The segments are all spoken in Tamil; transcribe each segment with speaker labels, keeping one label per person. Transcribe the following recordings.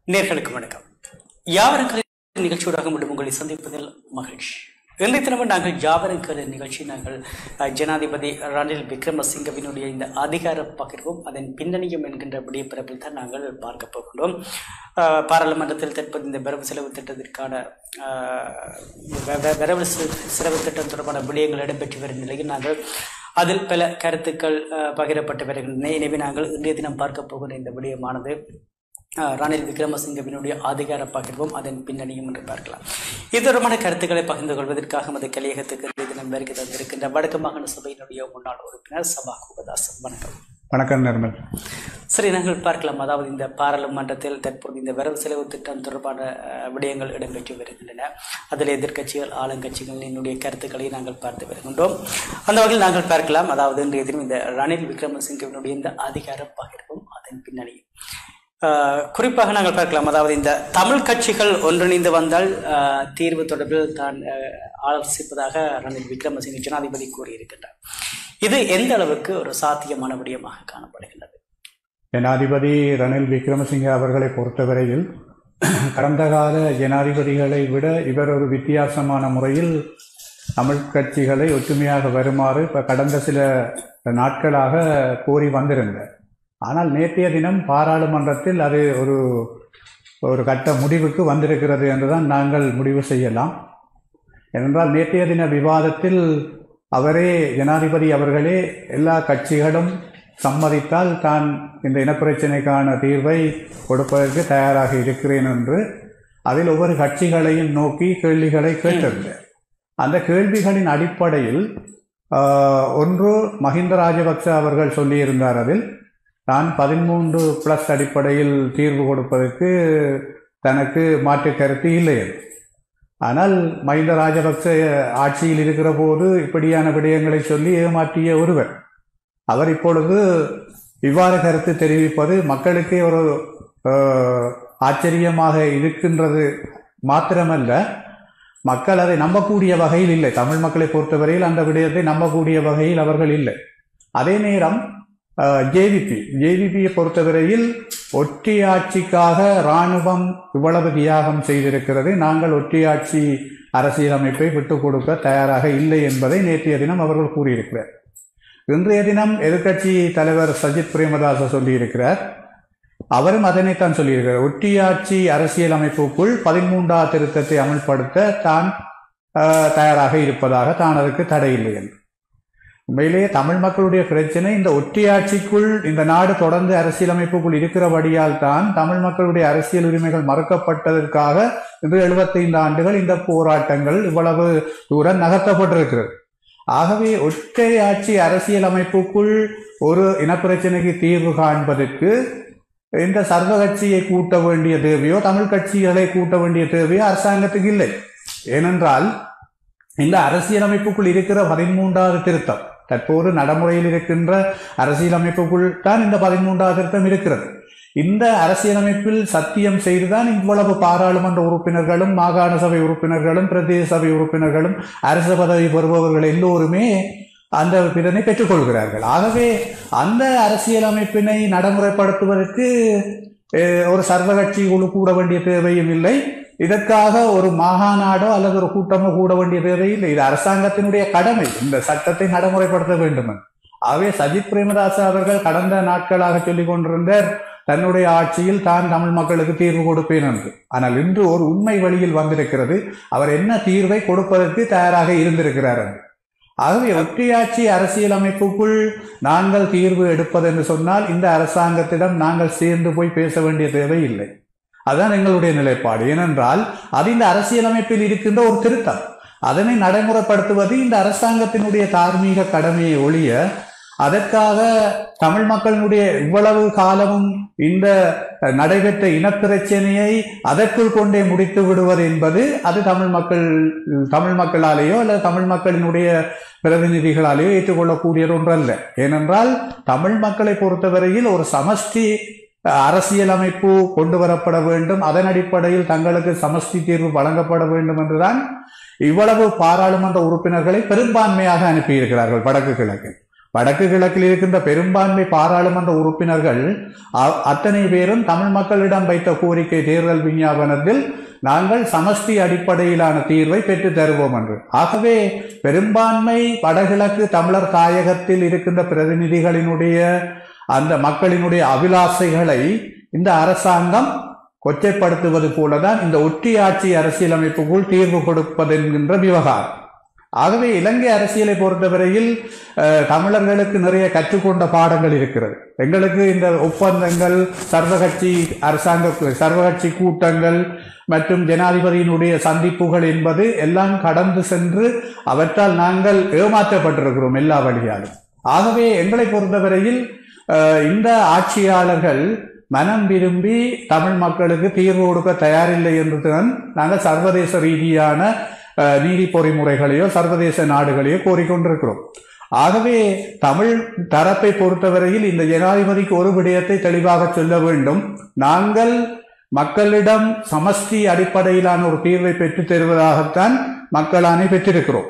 Speaker 1: நேர்களுக்கு வணக்கம் யாவரும் நிகழ்ச்சியோடாக மீண்டும் உங்களை சந்திப்பதில் மகிழ்ச்சி இன்றைய தினமும் நாங்கள் யாவரும் கலை நிகழ்ச்சி நாங்கள் அஹ், ஜனாதிபதி ரணில் விக்ரமசிங்கவினுடைய இந்த அதிகார பகிர்வும் அதன் பின்னணியும் என்கின்ற விடியப்பிறப்பில் தான் நாங்கள் பார்க்க போகின்றோம் அஹ், பாராளுமன்றத்தில் தற்போது இந்த வரவு செலவு திட்டத்திற்கான அஹ், வ- வ- வரவு செ- செலவு திட்டம் தொடர்பான விடயங்கள் இடம்பெற்று வரும் நிலையில் நாங்கள் அதில் பல கருத்துக்கள் அஹ், பகிரப்பட்டு வருகின்றன எனவே நாங்கள் இன்றைய தினம் பார்க்க போகிற இந்த விடயமானது அஹ், ரணில் விக்ரமசிங்கவினுடைய அதிகார பகிர்வும் அதன் பின்னணியும் என்று பார்க்கலாம் இது தொடர்பான கருத்துக்களை பகிர்ந்து கொள்வதற்காக மது கலியகத்துக்கு இன்றைய தினம் வருகை தந்திருக்கின்ற வடக்கு மாகாண சபையினுடைய முன்னாள் உறுப்பினர் சபா குபதாசன் வணக்கம்
Speaker 2: வணக்கம் நிர்மல்
Speaker 1: சரி நாங்கள் பார்க்கலாம் அதாவது இந்த பாராளுமன்றத்தில் தற்போது இந்த வரவு செலவு திட்டம் தொடர்பான அஹ், விடயங்கள் இடம்பெற்று வருகின்றன அதில் எதிர்க்கட்சிகள் ஆளுங்கட்சிகளினுடைய கருத்துக்களை நாங்கள் பார்த்து வருகின்றோம் அந்த வகையில் நாங்கள் பார்க்கலாம் அதாவது இன்றைய தினம் இந்த ரணில் விக்ரமசிங்கவினுடைய இந்த அதிகார பகிர்வும் அதன் பின்னணியும் அஹ், குறிப்பாக நாங்கள் பார்க்கலாம் அதாவது இந்த தமிழ் கட்சிகள் ஒன்றிணைந்து வந்தால் அஹ், தீர்வு தொடர்பில் தான் அஹ், ஆலோசிப்பதாக ரணில் விக்ரமசிங்க ஜனாதிபதி கூறியிருக்கின்றார் இது எந்த அளவுக்கு ஒரு சாத்தியமான விடயமாக காணப்படுகின்றது
Speaker 2: ஜனாதிபதி ரணில் விக்ரமசிங்க அவர்களை பொறுத்தவரையில் கடந்த கால ஜனாதிபதிகளை விட இவர் ஒரு வித்தியாசமான முறையில் தமிழ் கட்சிகளை ஒற்றுமையாக வருமாறு இப்ப கடந்த சில நாட்களாக கோரி வந்திருந்தார் ஆனால் நேற்றைய தினம் பாராளுமன்றத்தில் அது ஒரு ஒரு கட்ட முடிவுக்கு வந்திருக்கிறது என்றுதான் நாங்கள் முடிவு செய்யலாம் ஏனென்றால் நேற்றைய தின விவாதத்தில் அவரே ஜனாதிபதி அவர்களே எல்லா கட்சிகளும் சம்மதித்தால் தான் இந்த இனப்பிரச்சினைக்கான தீர்வை கொடுப்பதற்கு தயாராக இருக்கிறேன் என்று அதில் ஒவ்வொரு கட்சிகளையும் நோக்கி கேள்விகளை கேட்டிருந்தார் அந்த கேள்விகளின் அடிப்படையில் ஆஹ், ஒன்று மஹிந்த ராஜபக்ச அவர்கள் சொல்லியிருந்தார் அதில் தான் பதிமூன்று பிளஸ் அடிப்படையில் தீர்வு கொடுப்பதற்கு தனக்கு மாற்று கருத்து இல்லை என்று. ஆனால் மஹிந்த ராஜபக்ச ஆட்சியில் இருக்கிற போது இப்படியான விடயங்களை சொல்லி ஏமாற்றிய ஒருவர் அவர் இப்பொழுது இவ்வாறு கருத்து தெரிவிப்பது மக்களுக்கே ஒரு அஹ், ஆச்சரியமாக இருக்கின்றது மாத்திரமல்ல மக்கள் அதை நம்பக்கூடிய வகையில் இல்லை தமிழ் மக்களை பொறுத்தவரையில் அந்த விடயத்தை நம்பக்கூடிய வகையில் அவர்கள் இல்லை அதே நேரம் ஜேவிபி ஜேவிபியை பொறுத்தவரையில் ஒற்றையாட்சிக்காக இராணுவம் இவ்வளவு தியாகம் செய்திருக்கிறது நாங்கள் ஒற்றையாட்சி அரசியலமைப்பை விட்டுக் கொடுக்க தயாராக இல்லை என்பதை நேற்றைய தினம் அவர்கள் கூறியிருக்கிறார் இன்றைய தினம் எதிர்க்கட்சி தலைவர் சஜித் பிரேமதாச சொல்லியிருக்கிறார் அவரும் அதனைத்தான் சொல்லியிருக்கிறார் ஒற்றியாட்சி அரசியலமைப்புக்குள் பதிமூன்றாவது திருத்தத்தை அமல்படுத்த தான் ஆஹ், தயாராக இருப்பதாக தான் அதற்கு தடையில்லை என்று உண்மையிலேயே தமிழ் மக்களுடைய பிரச்சனை இந்த ஒற்றையாட்சிக்குள் இந்த நாடு தொடர்ந்து அரசியலமைப்புக்குள் இருக்கிறபடியால் தான் தமிழ் மக்களுடைய அரசியல் உரிமைகள் மறுக்கப்பட்டதற்காக இன்று 75 ஆண்டுகள் இந்த போராட்டங்கள் இவ்வளவு தூரம் நகர்த்தப்பட்டிருக்கிறது ஆகவே ஒற்றையாட்சி அரசியலமைப்புக்குள் ஒரு இனப்பிரச்சனைக்கு தீர்வு காண்பதற்கு இந்த சர்வ கட்சியை கூட்ட வேண்டிய தேவையோ தமிழ் கட்சிகளை கூட்ட வேண்டிய தேவையோ அரசாங்கத்துக்கு இல்லை ஏனென்றால் இந்த அரசியலமைப்புக்குள் இருக்கிற பதிமூன்றாவது திருத்தம் தற்போது நடைமுறையில் இருக்கின்ற அரசியலமைப்புக்குள் தான் இந்த பதிமூன்றாவது திருத்தம் இருக்கிறது இந்த அரசியலமைப்பில் சத்தியம் செய்துதான் இவ்வளவு பாராளுமன்ற உறுப்பினர்களும் மாகாண சபை உறுப்பினர்களும் பிரதேச சபை உறுப்பினர்களும் அரசு பதவி பெறுபவர்கள் எல்லோருமே அந்த இதனை பெற்றுக்கொள்கிறார்கள் ஆகவே அந்த அரசியலமைப்பினை நடைமுறைப்படுத்துவதற்கு அஹ், ஒரு சர்வ கட்சி குழு கூட வேண்டிய தேவையும் இல்லை இதற்காக ஒரு மாகாநாடோ அல்லது ஒரு கூட்டமோ கூட வேண்டிய தேவையில்லை இது அரசாங்கத்தினுடைய கடமை இந்த சட்டத்தை நடைமுறைப்படுத்த வேண்டும் என்று. ஆகவே சஜித் பிரேமதாச அவர்கள் கடந்த நாட்களாக சொல்லிக் கொண்டிருந்தார் தன்னுடைய ஆட்சியில் தான் தமிழ் மக்களுக்கு தீர்வு கொடுப்பேன் என்று ஆனால் இன்று ஒரு உண்மை வழியில் வந்திருக்கிறது அவர் என்ன தீர்வை கொடுப்பதற்கு தயாராக இருந்திருக்கிறார் என்று ஆகவே ஒற்றையாட்சி அரசியலமைப்புக்குள் நாங்கள் தீர்வு எடுப்பது என்று சொன்னால் இந்த அரசாங்கத்திடம் நாங்கள் சேர்ந்து போய் பேச வேண்டிய தேவை இல்லை அதுதான் எங்களுடைய நிலைப்பாடு ஏனென்றால் அது இந்த அரசியலமைப்பில் இருக்கின்ற ஒரு திருத்தம் அதனை நடைமுறைப்படுத்துவது இந்த அரசாங்கத்தினுடைய தார்மீக கடமையை ஒழிய அதற்காக தமிழ் மக்களினுடைய இவ்வளவு காலமும் இந்த நடைபெற்ற இனப்பிரச்சனையை அதற்குள் கொண்டே முடித்து விடுவது என்பது அது தமிழ் மக்கள் தமிழ் மக்களாலேயோ அல்லது தமிழ் மக்களினுடைய பிரதிநிதிகளாலேயோ ஏற்றுக்கொள்ளக்கூடியது ஒன்றல்ல ஏனென்றால் தமிழ் மக்களை பொறுத்தவரையில் ஒரு சமஷ்டி அரசியலமைப்பு கொண்டு வரப்பட வேண்டும் அதன் அடிப்படையில் தங்களுக்கு சமஷ்டி தீர்வு வழங்கப்பட வேண்டும் என்றுதான் இவ்வளவு பாராளுமன்ற உறுப்பினர்களை பெரும்பான்மையாக அனுப்பியிருக்கிறார்கள் வடக்கு கிழக்கு வடக்கு கிழக்கில் இருக்கின்ற பெரும்பான்மை பாராளுமன்ற உறுப்பினர்கள் அ- அத்தனை பேரும் தமிழ் மக்களிடம் வைத்த கோரிக்கை தேர்தல் விஞ்ஞாபனத்தில் நாங்கள் சமஷ்டி அடிப்படையிலான தீர்வை பெற்று தருவோம் என்று ஆகவே பெரும்பான்மை வடகிழக்கு தமிழர் தாயகத்தில் இருக்கின்ற பிரதிநிதிகளினுடைய அந்த மக்களினுடைய அபிலாசைகளை இந்த அரசாங்கம் கொச்சைப்படுத்துவது போலதான் இந்த ஒற்றியாட்சி அரசியலமைப்புக்குள் தீர்வு கொடுப்பது என்கின்ற விவகாரம் ஆகவே இலங்கை அரசியலை பொறுத்தவரையில் அஹ், தமிழர்களுக்கு நிறைய கற்றுக்கொண்ட பாடங்கள் இருக்கிறது எங்களுக்கு இந்த ஒப்பந்தங்கள் சர்வகட்சி அரசாங்க சர்வகட்சி கூட்டங்கள் மற்றும் ஜனாதிபதியினுடைய சந்திப்புகள் என்பது எல்லாம் கடந்து சென்று அவற்றால் நாங்கள் ஏமாற்றப்பட்டிருக்கிறோம் எல்லா வழியாலும் ஆகவே எங்களை பொறுத்தவரையில் அஹ், இந்த ஆட்சியாளர்கள் மனம் விரும்பி தமிழ் மக்களுக்கு தீர்வு கொடுக்க தயாரில்லை என்றுதான் நாங்கள் சர்வதேச ரீதியான அஹ், நீதி பொறிமுறைகளையோ சர்வதேச நாடுகளையோ கோரிக்கொண்டிருக்கிறோம் ஆகவே தமிழ் தரப்பை பொறுத்தவரையில் இந்த ஜனாதிபதிக்கு ஒரு விடயத்தை தெளிவாக சொல்ல வேண்டும் நாங்கள் மக்களிடம் சமஷ்டி அடிப்படையிலான ஒரு தீர்வை பெற்றுத் தருவதாகத்தான் மக்களானே பெற்றிருக்கிறோம்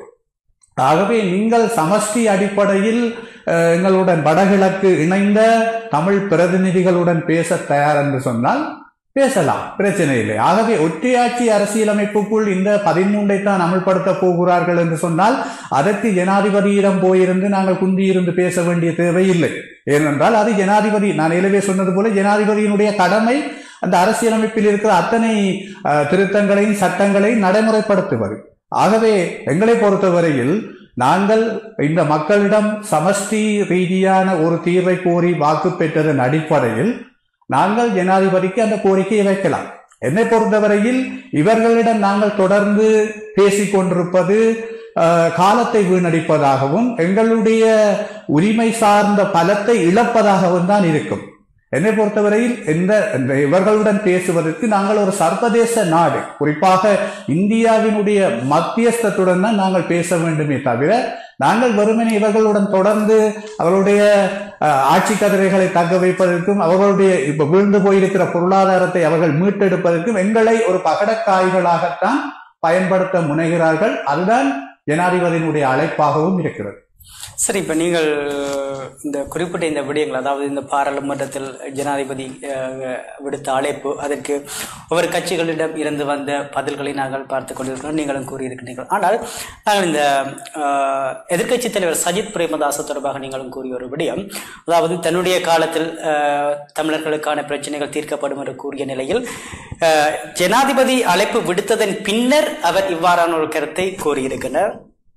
Speaker 2: ஆகவே நீங்கள் சமஷ்டி அடிப்படையில் அஹ், எங்களுடன் வடகிழக்கு இணைந்த தமிழ் பிரதிநிதிகளுடன் பேச தயார் என்று சொன்னால் பேசலாம் பிரச்சனை இல்லை ஆகவே ஒற்றையாட்சி அரசியலமைப்புக்குள் இந்த பதிமூன்றை தான் அமல்படுத்த போகிறார்கள் என்று சொன்னால் அதற்கு ஜனாதிபதியிடம் போயிருந்து நாங்கள் குந்தியிருந்து பேச வேண்டிய தேவை இல்லை ஏனென்றால் அது ஜனாதிபதி நான் ஏற்கனவே சொன்னது போல ஜனாதிபதியினுடைய கடமை அந்த அரசியலமைப்பில் இருக்கிற அத்தனை அஹ், திருத்தங்களையும் சட்டங்களையும் நடைமுறைப்படுத்துவது ஆகவே எங்களை பொறுத்தவரையில் நாங்கள் இந்த மக்களிடம் சமஷ்டி ரீதியான ஒரு தீர்வை கோரி வாக்கு பெற்றதன் அடிப்படையில் நாங்கள் ஜனாதிபதிக்கு அந்த கோரிக்கையை வைக்கலாம் என்னை பொறுத்தவரையில் இவர்களிடம் நாங்கள் தொடர்ந்து பேசிக் கொண்டிருப்பது அஹ், காலத்தை வீணடிப்பதாகவும் எங்களுடைய உரிமை சார்ந்த பலத்தை இழப்பதாகவும் தான் இருக்கும் என்னை பொறுத்தவரையில் இந்த இந்த இவர்களுடன் பேசுவதற்கு நாங்கள் ஒரு சர்வதேச நாடு குறிப்பாக இந்தியாவினுடைய மத்தியஸ்தத்துடன் தான் நாங்கள் பேச வேண்டுமே தவிர நாங்கள் வெறுமனே இவர்களுடன் தொடர்ந்து அவர்களுடைய அஹ், ஆட்சி கதிரைகளை தக்க வைப்பதற்கும் அவர்களுடைய இப்ப வீழ்ந்து போயிருக்கிற பொருளாதாரத்தை அவர்கள் மீட்டெடுப்பதற்கும் எங்களை ஒரு பகடக்காய்களாகத்தான் பயன்படுத்த முனைகிறார்கள் அதுதான் ஜனாதிபதியினுடைய அழைப்பாகவும் இருக்கிறது
Speaker 1: சரி இப்போ நீங்கள் இந்த குறிப்பிட்ட இந்த விடயங்கள் அதாவது இந்த பாராளுமன்றத்தில் ஜனாதிபதி அஹ், விடுத்த அழைப்பு அதற்கு ஒவ்வொரு கட்சிகளிடம் இருந்து வந்த பதில்களை நாங்கள் பார்த்து கொண்டிருக்கிறோம் நீங்களும் கூறியிருக்கிறீர்கள் ஆனால் நாங்கள் இந்த அஹ், எதிர்க்கட்சி தலைவர் சஜித் பிரேமதாச தொடர்பாக நீங்களும் கூறிய ஒரு விடயம் அதாவது தன்னுடைய காலத்தில் அஹ், தமிழர்களுக்கான பிரச்சனைகள் தீர்க்கப்படும் என்று கூறிய நிலையில் அஹ், ஜனாதிபதி அழைப்பு விடுத்ததன் பின்னர் அவர் இவ்வாறான ஒரு கருத்தை கூறியிருக்கிறார்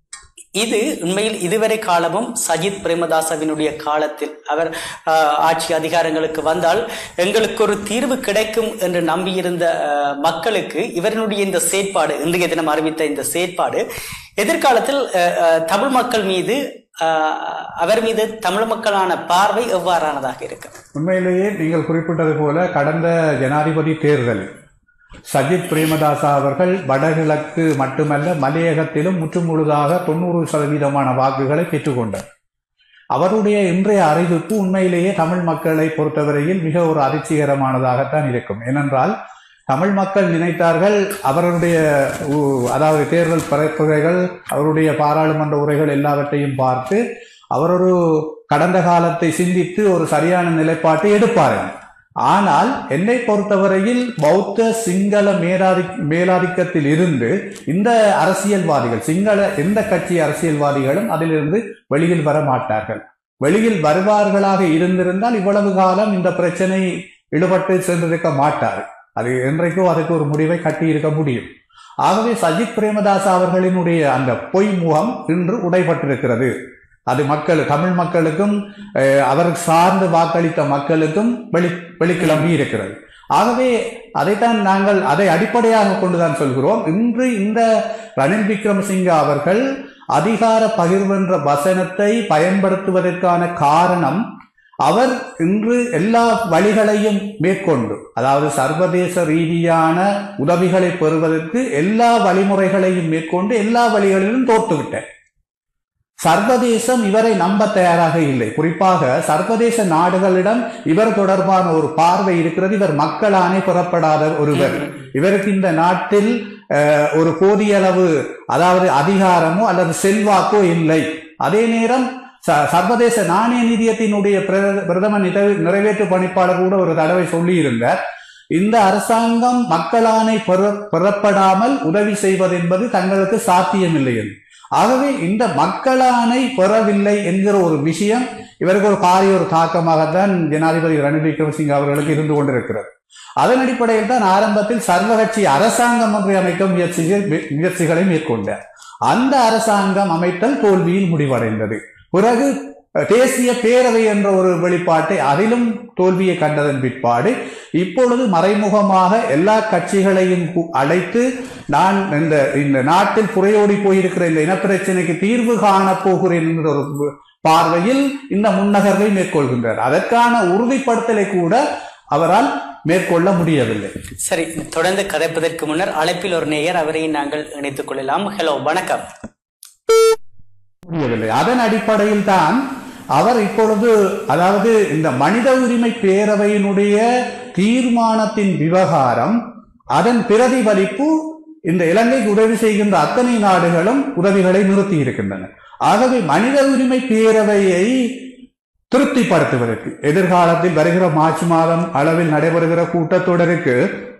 Speaker 1: இது உண்மையில் இதுவரை காலமும் சஜித் பிரேமதாசவினுடைய காலத்தில் அவர் ஆஹ், ஆட்சி அதிகாரங்களுக்கு வந்தால் எங்களுக்கு ஒரு தீர்வு கிடைக்கும் என்று நம்பியிருந்த ஆஹ், மக்களுக்கு இவரினுடைய இந்த செயற்பாடு இன்றைய தினம் அறிவித்த இந்த செயற்பாடு எதிர்காலத்தில் ஆஹ், ஆஹ், தமிழ் மக்கள் மீது ஆஹ், அவர் மீது தமிழ் மக்களான பார்வை எவ்வாறானதாக இருக்கு
Speaker 2: உண்மையிலேயே நீங்கள் குறிப்பிட்டது போல கடந்த ஜனாதிபதி தேர்தல் சஜித் பிரேமதாசா அவர்கள் வடகிழக்கு மட்டுமல்ல மலையகத்திலும் முற்றுமுழுதாக தொண்ணூறு சதவீதமான வாக்குகளை பெற்றுக்கொண்டார் அவருடைய இன்றைய அறிவிப்பு உண்மையிலேயே தமிழ் மக்களை பொறுத்தவரையில் மிக ஒரு அதிர்ச்சிகரமானதாகத்தான் இருக்கும் ஏனென்றால் தமிழ் மக்கள் நினைத்தார்கள் அவருடைய உ- அதாவது தேர்தல் பரப்புரைகள் அவருடைய பாராளுமன்ற உரைகள் எல்லாவற்றையும் பார்த்து அவர் ஒரு கடந்த காலத்தை சிந்தித்து ஒரு சரியான நிலைப்பாட்டை எடுப்பார்கள் ஆனால் என்னை பொறுத்தவரையில் பௌத்த சிங்கள மேலாதி மேலாதிக்கத்தில் இருந்து இந்த அரசியல்வாதிகள் சிங்கள எந்த கட்சி அரசியல்வாதிகளும் அதிலிருந்து வெளியில் வர மாட்டார்கள் வெளியில் வருவார்களாக இருந்திருந்தால் இவ்வளவு காலம் இந்த பிரச்சனை ஈடுபட்டு சென்றிருக்க மாட்டார் அது என்றைக்கோ அதுக்கு ஒரு முடிவை கட்டி இருக்க முடியும் ஆகவே சஜித் பிரேமதாஸ் அவர்களினுடைய அந்த பொய் முகம் இன்று உடைபட்டிருக்கிறது அது மக்கள் தமிழ் மக்களுக்கும் அஹ், அவர் சார்ந்து வாக்களித்த மக்களுக்கும் வெளி வெளிக்கிளம்பி இருக்கிறது ஆகவே அதைத்தான் நாங்கள் அதை அடிப்படையாக கொண்டுதான் சொல்கிறோம் இன்று இந்த ரணில் விக்ரமசிங்க அவர்கள் அதிகார பகிர்வென்ற வசனத்தை பயன்படுத்துவதற்கான காரணம் அவர் இன்று எல்லா வழிகளையும் மேற்கொண்டு அதாவது சர்வதேச ரீதியான உதவிகளை பெறுவதற்கு எல்லா வழிமுறைகளையும் மேற்கொண்டு எல்லா வழிகளிலும் தோற்றுவிட்டார் சர்வதேசம் இவரை நம்ப தயாராக இல்லை குறிப்பாக சர்வதேச நாடுகளிடம் இவர் தொடர்பான ஒரு பார்வை இருக்கிறது இவர் மக்களானே புறப்படாத ஒருவர் இவருக்கு இந்த நாட்டில் அஹ், ஒரு போதிய அளவு அதாவது அதிகாரமோ அல்லது செல்வாக்கோ இல்லை அதே நேரம் ச- சர்வதேச நாணய நிதியத்தினுடைய பிர- பிரதம நிறை- நிறைவேற்று பணிப்பாளர் கூட ஒரு தடவை சொல்லியிருந்தார் இந்த அரசாங்கம் மக்களானை பெற பெறப்படாமல் உதவி செய்வது என்பது தங்களுக்கு சாத்தியமில்லை என்று ஆகவே இந்த மக்களானை பெறவில்லை என்கிற ஒரு விஷயம் இவருக்கு ஒரு பாரிய ஒரு தாக்கமாகத்தான் ஜனாதிபதி ரணில் விக்ரமசிங்க அவர்களுக்கு இருந்து கொண்டிருக்கிறது அதன் அடிப்படையில் தான் ஆரம்பத்தில் சர்வகட்சி அரசாங்கம் ஒன்றை அமைக்க முயற்சிகள் முயற்சிகளை மேற்கொண்டார் அந்த அரசாங்கம் அமைத்தல் தோல்வியில் முடிவடைந்தது பிறகு அஹ், தேசிய பேரவை என்ற ஒரு வெளிப்பாட்டை அதிலும் தோல்வியை கண்டதன் பிற்பாடு இப்பொழுது மறைமுகமாக எல்லா கட்சிகளையும் கு- அழைத்து நான் இந்த இந்த நாட்டில் புறையோடி போயிருக்கிற இந்த இனப்பிரச்சனைக்கு தீர்வு காணப் போகிறேன் என்ற ஒரு பார்வையில் இந்த முன்னகர்வை மேற்கொள்கின்றார் அதற்கான உறுதிப்படுத்தலை கூட அவரால் மேற்கொள்ள முடியவில்லை
Speaker 1: சரி தொடர்ந்து கதைப்பதற்கு முன்னர் அழைப்பில் ஒரு நேயர் அவரை நாங்கள் இணைத்துக் கொள்ளலாம் ஹலோ வணக்கம்
Speaker 2: முடியவில்லை அதன் அடிப்படையில் தான் அவர் இப்பொழுது அதாவது இந்த மனித உரிமை பேரவையினுடைய தீர்மானத்தின் விவகாரம் அதன் பிரதிபலிப்பு இந்த இலங்கைக்கு உதவி செய்கின்ற அத்தனை நாடுகளும் உதவிகளை நிறுத்தி இருக்கின்றன ஆகவே மனித உரிமை பேரவையை திருப்திப்படுத்துவதற்கு எதிர்காலத்தில் வருகிற மார்ச் மாதம் அளவில் நடைபெறுகிற கூட்டத்தொடருக்கு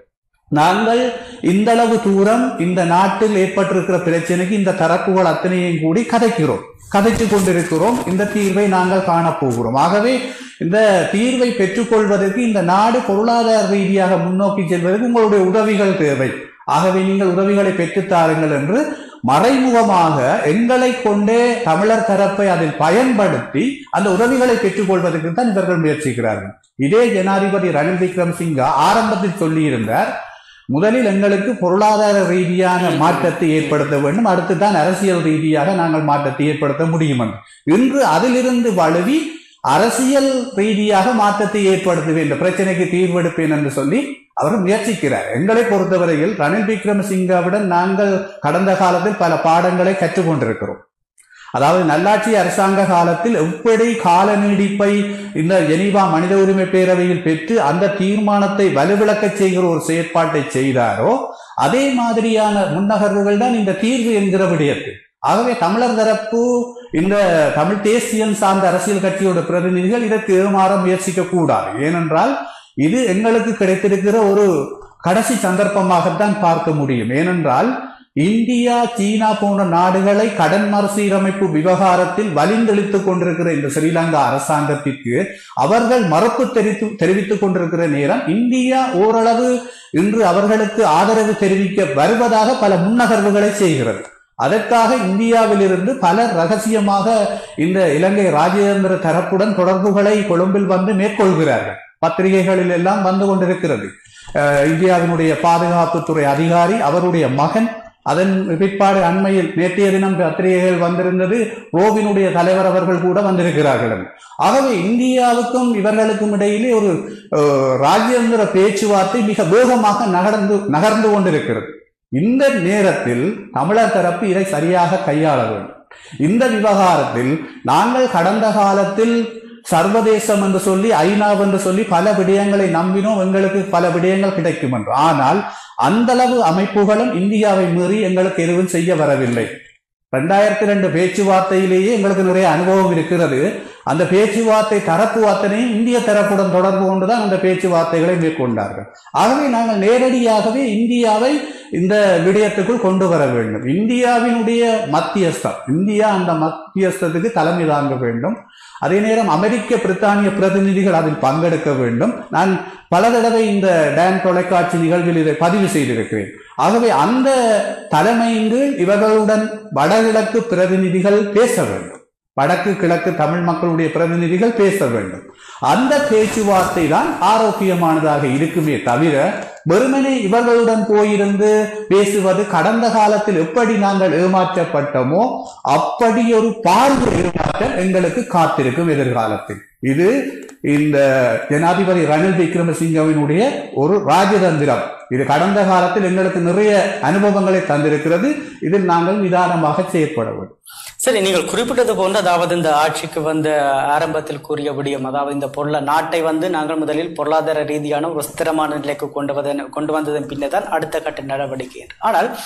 Speaker 2: நாங்கள் இந்த அளவு தூரம் இந்த நாட்டில் ஏற்பட்டிருக்கிற பிரச்சனைக்கு இந்த தரப்புகள் அத்தனையும் கூடி கதைக்கிறோம் கதைத்து கொண்டிருக்கிறோம் இந்த தீர்வை நாங்கள் காணப்போகிறோம் ஆகவே இந்த தீர்வை பெற்றுக்கொள்வதற்கு இந்த நாடு பொருளாதார ரீதியாக முன்னோக்கி செல்வதற்கு உங்களுடைய உதவிகள் தேவை ஆகவே நீங்கள் உதவிகளை பெற்றுத் தாருங்கள் என்று மறைமுகமாக எங்களை கொண்டே தமிழர் தரப்பை அதில் பயன்படுத்தி அந்த உதவிகளை பெற்றுக்கொள்வதற்கு தான் இவர்கள் முயற்சிக்கிறார்கள் இதே ஜனாதிபதி ரணில் விக்ரம்சிங்கா ஆரம்பத்தில் சொல்லியிருந்தார் முதலில் எங்களுக்கு பொருளாதார ரீதியான மாற்றத்தை ஏற்படுத்த வேண்டும் அடுத்து தான் அரசியல் ரீதியாக நாங்கள் மாற்றத்தை ஏற்படுத்த முடியும் என்று இன்று அதிலிருந்து வழுவி அரசியல் ரீதியாக மாற்றத்தை ஏற்படுத்துவேன் இந்த பிரச்சனைக்கு தீர்வெடுப்பேன் என்று சொல்லி அவர் முயற்சிக்கிறார் எங்களை பொறுத்தவரையில் ரணில் விக்ரமசிங்காவிடம் நாங்கள் கடந்த காலத்தில் பல பாடங்களை கற்றுக்கொண்டிருக்கிறோம் அதாவது நல்லாட்சி அரசாங்க காலத்தில் எப்படி கால நீடிப்பை இந்த ஜெனீவா மனித உரிமை பேரவையில் பெற்று அந்த தீர்மானத்தை வலுவிளக்கச் செய்கிற ஒரு செயற்பாட்டை செய்தாரோ அதே மாதிரியான முன்னகர்வுகள் தான் இந்த தீர்வு என்கிற விடயத்தில் ஆகவே தமிழர் தரப்பு இந்த தமிழ் தேசியம் சார்ந்த அரசியல் கட்சியோட பிரதிநிதிகள் இதற்கு ஏமாற முயற்சிக்க கூடாது ஏனென்றால் இது எங்களுக்கு கிடைத்திருக்கிற ஒரு கடைசி சந்தர்ப்பமாகத்தான் பார்க்க முடியும் ஏனென்றால் இந்தியா சீனா போன்ற நாடுகளை கடன் மறுசீரமைப்பு விவகாரத்தில் வலிந்தெழுத்துக் கொண்டிருக்கிற இந்த ஸ்ரீலங்கா அரசாங்கத்திற்கு அவர்கள் மறுப்பு தெரிவித்து தெரிவித்துக் கொண்டிருக்கிற நேரம் இந்தியா ஓரளவு இன்று அவர்களுக்கு ஆதரவு தெரிவிக்க வருவதாக பல முன்னகர்வுகளை செய்கிறது அதற்காக இந்தியாவிலிருந்து பலர் ரகசியமாக இந்த இலங்கை ராஜேந்திர தரப்புடன் தொடர்புகளை கொழும்பில் வந்து மேற்கொள்கிறார்கள் பத்திரிகைகளில் எல்லாம் வந்து கொண்டிருக்கிறது அஹ் இந்தியாவினுடைய பாதுகாப்புத்துறை அதிகாரி அவருடைய மகன் அதன் பிற்பாடு அண்மையில் நேற்றைய தினம் பத்திரிகைகள் வந்திருந்தது ரோவினுடைய தலைவர் அவர்கள் கூட வந்திருக்கிறார்கள் ஆகவே இந்தியாவுக்கும் இவர்களுக்கும் இடையிலே ஒரு அஹ், ராஜேந்திர பேச்சுவார்த்தை மிக வேகமாக நகர்ந்து நகர்ந்து கொண்டிருக்கிறது இந்த நேரத்தில் தமிழர் தரப்பு இதை சரியாக கையாள வேண்டும் இந்த விவகாரத்தில் நாங்கள் கடந்த காலத்தில் சர்வதேசம் என்று சொல்லி ஐநா என்று சொல்லி பல விடயங்களை நம்பினோம் எங்களுக்கு பல விடயங்கள் கிடைக்கும் என்று ஆனால் அந்த அளவு அமைப்புகளும் இந்தியாவை மீறி எங்களுக்கு எதுவும் செய்ய வரவில்லை ரெண்டாயிரத்தி ரெண்டு பேச்சுவார்த்தையிலேயே எங்களுக்கு நிறைய அனுபவம் இருக்கிறது அந்த பேச்சுவார்த்தை தரப்பு அத்தனையும் இந்திய தரப்புடன் தொடர்பு கொண்டுதான் அந்த பேச்சுவார்த்தைகளை மேற்கொண்டார்கள் ஆகவே நாங்கள் நேரடியாகவே இந்தியாவை இந்த விடயத்துக்குள் கொண்டு வர வேண்டும் இந்தியாவினுடைய மத்தியஸ்தம் இந்தியா அந்த மத்தியஸ்தத்துக்கு தலைமை தாங்க வேண்டும் அதே நேரம் அமெரிக்க பிரித்தானிய பிரதிநிதிகள் அதில் பங்கெடுக்க வேண்டும் நான் பல தடவை இந்த டேன் தொலைக்காட்சி நிகழ்வில் இதை பதிவு செய்திருக்கிறேன் ஆகவே அந்த தலைமையின் கீழ் இவர்களுடன் வடகிழக்கு பிரதிநிதிகள் பேச வேண்டும் வடக்கு கிழக்கு தமிழ் மக்களுடைய பிரதிநிதிகள் பேச வேண்டும் அந்த பேச்சுவார்த்தை தான் ஆரோக்கியமானதாக இருக்குமே தவிர வெறுமனே இவர்களுடன் போயிருந்து பேசுவது கடந்த காலத்தில் எப்படி நாங்கள் ஏமாற்றப்பட்டோமோ அப்படி ஒரு பார்வை ஏமாற்றம் எங்களுக்கு காத்திருக்கும் எதிர்காலத்தில் இது இந்த ஜனாதிபதி ரணில் விக்ரமசிங்கவினுடைய ஒரு ராஜதந்திரம் இது கடந்த காலத்தில் எங்களுக்கு நிறைய அனுபவங்களை தந்திருக்கிறது இதில் நாங்கள் நிதானமாக செயற்பட வேண்டும்
Speaker 1: சரி நீங்கள் குறிப்பிட்டது போன்று அதாவது இந்த ஆட்சிக்கு வந்த ஆரம்பத்தில் கூறிய விடயம் அதாவது இந்த பொருள நாட்டை வந்து நாங்கள் முதலில் பொருளாதார ரீதியான ஒரு ஸ்திரமான நிலைக்கு கொண்டு வந்த கொண்டு வந்ததன் பின்னர் தான் அடுத்த கட்ட நடவடிக்கை என்று. ஆனால்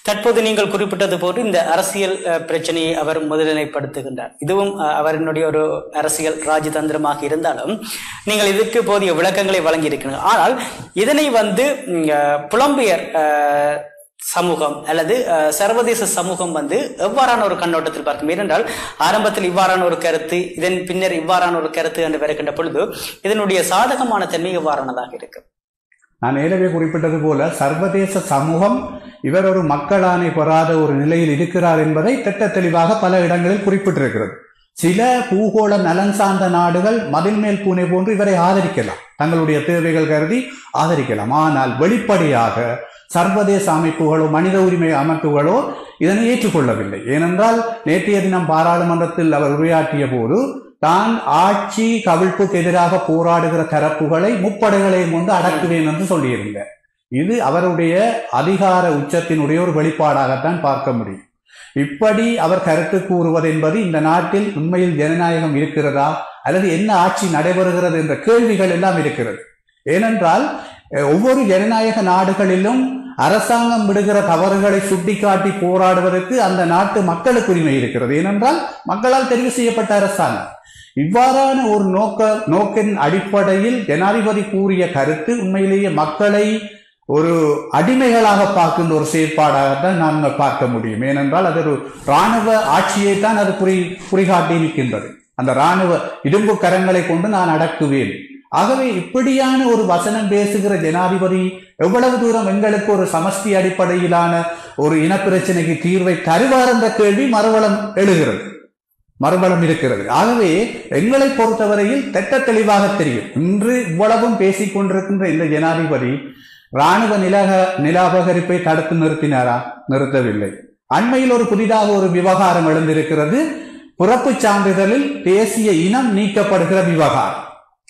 Speaker 1: தற்போது நீங்கள் குறிப்பிட்டது போன்று இந்த அரசியல் அஹ், பிரச்சனையை அவர் முதல்நிலைப்படுத்துகின்றார் இதுவும் அஹ், அவரினுடைய ஒரு அரசியல் ராஜதந்திரமாக இருந்தாலும் நீங்கள் இதற்கு போதிய விளக்கங்களை வழங்கியிருக்கிறீர்கள் ஆனால் இதனை வந்து ம், அஹ், புலம்பெயர் அஹ், சமூகம் அல்லது அஹ், சர்வதேச சமூகம் வந்து எவ்வாறான ஒரு கண்ணோட்டத்தில் பார்க்கும் ஏனென்றால் ஆரம்பத்தில் இவ்வாறான ஒரு கருத்து இதன் பின்னர் இவ்வாறான ஒரு கருத்து என்று வருகின்ற பொழுது இதனுடைய சாதகமான தன்மை எவ்வாறானதாக இருக்கு
Speaker 2: நான் ஏற்கனவே குறிப்பிட்டது போல சர்வதேச சமூகம் இவர் ஒரு மக்களாணை பெறாத ஒரு நிலையில் இருக்கிறார் என்பதை திட்ட தெளிவாக பல இடங்களில் குறிப்பிட்டிருக்கிறது சில பூகோள நலன் சார்ந்த நாடுகள் மதில் மேல் பூனை போன்று இவரை ஆதரிக்கலாம் தங்களுடைய தேவைகள் கருதி ஆதரிக்கலாம் ஆனால் வெளிப்படையாக சர்வதேச அமைப்புகளோ மனித உரிமை அமைப்புகளோ இதனை ஏற்றுக்கொள்ளவில்லை ஏனென்றால் நேற்றைய தினம் பாராளுமன்றத்தில் அவர் உரையாற்றிய போது தான் ஆட்சி கவிழ்ப்புக்கு எதிராக போராடுகிற தரப்புகளை முப்படைகளையும் கொண்டு அடக்குவேன் என்று சொல்லியிருந்தார் இது அவருடைய அதிகார உச்சத்தினுடைய ஒரு வெளிப்பாடாகத்தான் பார்க்க முடியும் இப்படி அவர் கருத்து கூறுவது என்பது இந்த நாட்டில் உண்மையில் ஜனநாயகம் இருக்கிறதா அல்லது என்ன ஆட்சி நடைபெறுகிறது என்ற கேள்விகள் எல்லாம் இருக்கிறது ஏனென்றால் அஹ், ஒவ்வொரு ஜனநாயக நாடுகளிலும் அரசாங்கம் விடுகிற தவறுகளை சுட்டிக்காட்டி போராடுவதற்கு அந்த நாட்டு மக்களுக்கு உரிமை இருக்கிறது ஏனென்றால் மக்களால் தெரிவு செய்யப்பட்ட அரசாங்கம் இவ்வாறான ஒரு நோக்க நோக்கின் அடிப்படையில் ஜனாதிபதி கூறிய கருத்து உண்மையிலேயே மக்களை ஒரு அடிமைகளாக பார்க்கின்ற ஒரு செயற்பாடாகத்தான் நாங்கள் பார்க்க முடியும் ஏனென்றால் அது ஒரு இராணுவ ஆட்சியை தான் அது குறி குறிகாட்டி நிற்கின்றது அந்த இராணுவ இரும்பு கரங்களை கொண்டு நான் அடக்குவேன் ஆகவே இப்படியான ஒரு வசனம் பேசுகிற ஜனாதிபதி எவ்வளவு தூரம் எங்களுக்கு ஒரு சமஷ்டி அடிப்படையிலான ஒரு இனப்பிரச்சனைக்கு தீர்வை தருவார் என்ற கேள்வி மறுவளம் எழுகிறது மறுபலம் இருக்கிறது ஆகவே எங்களை பொறுத்தவரையில் திட்ட தெளிவாக தெரியும் இன்று இவ்வளவும் பேசிக் கொண்டிருக்கின்ற இந்த ஜனாதிபதி ராணுவ நிலக நிலாபகரிப்பை தடுத்து நிறுத்தினாரா நிறுத்தவில்லை அண்மையில் ஒரு புதிதாக ஒரு விவகாரம் எழுந்திருக்கிறது பிறப்புச் சான்றிதழில் தேசிய இனம் நீக்கப்படுகிற விவகாரம்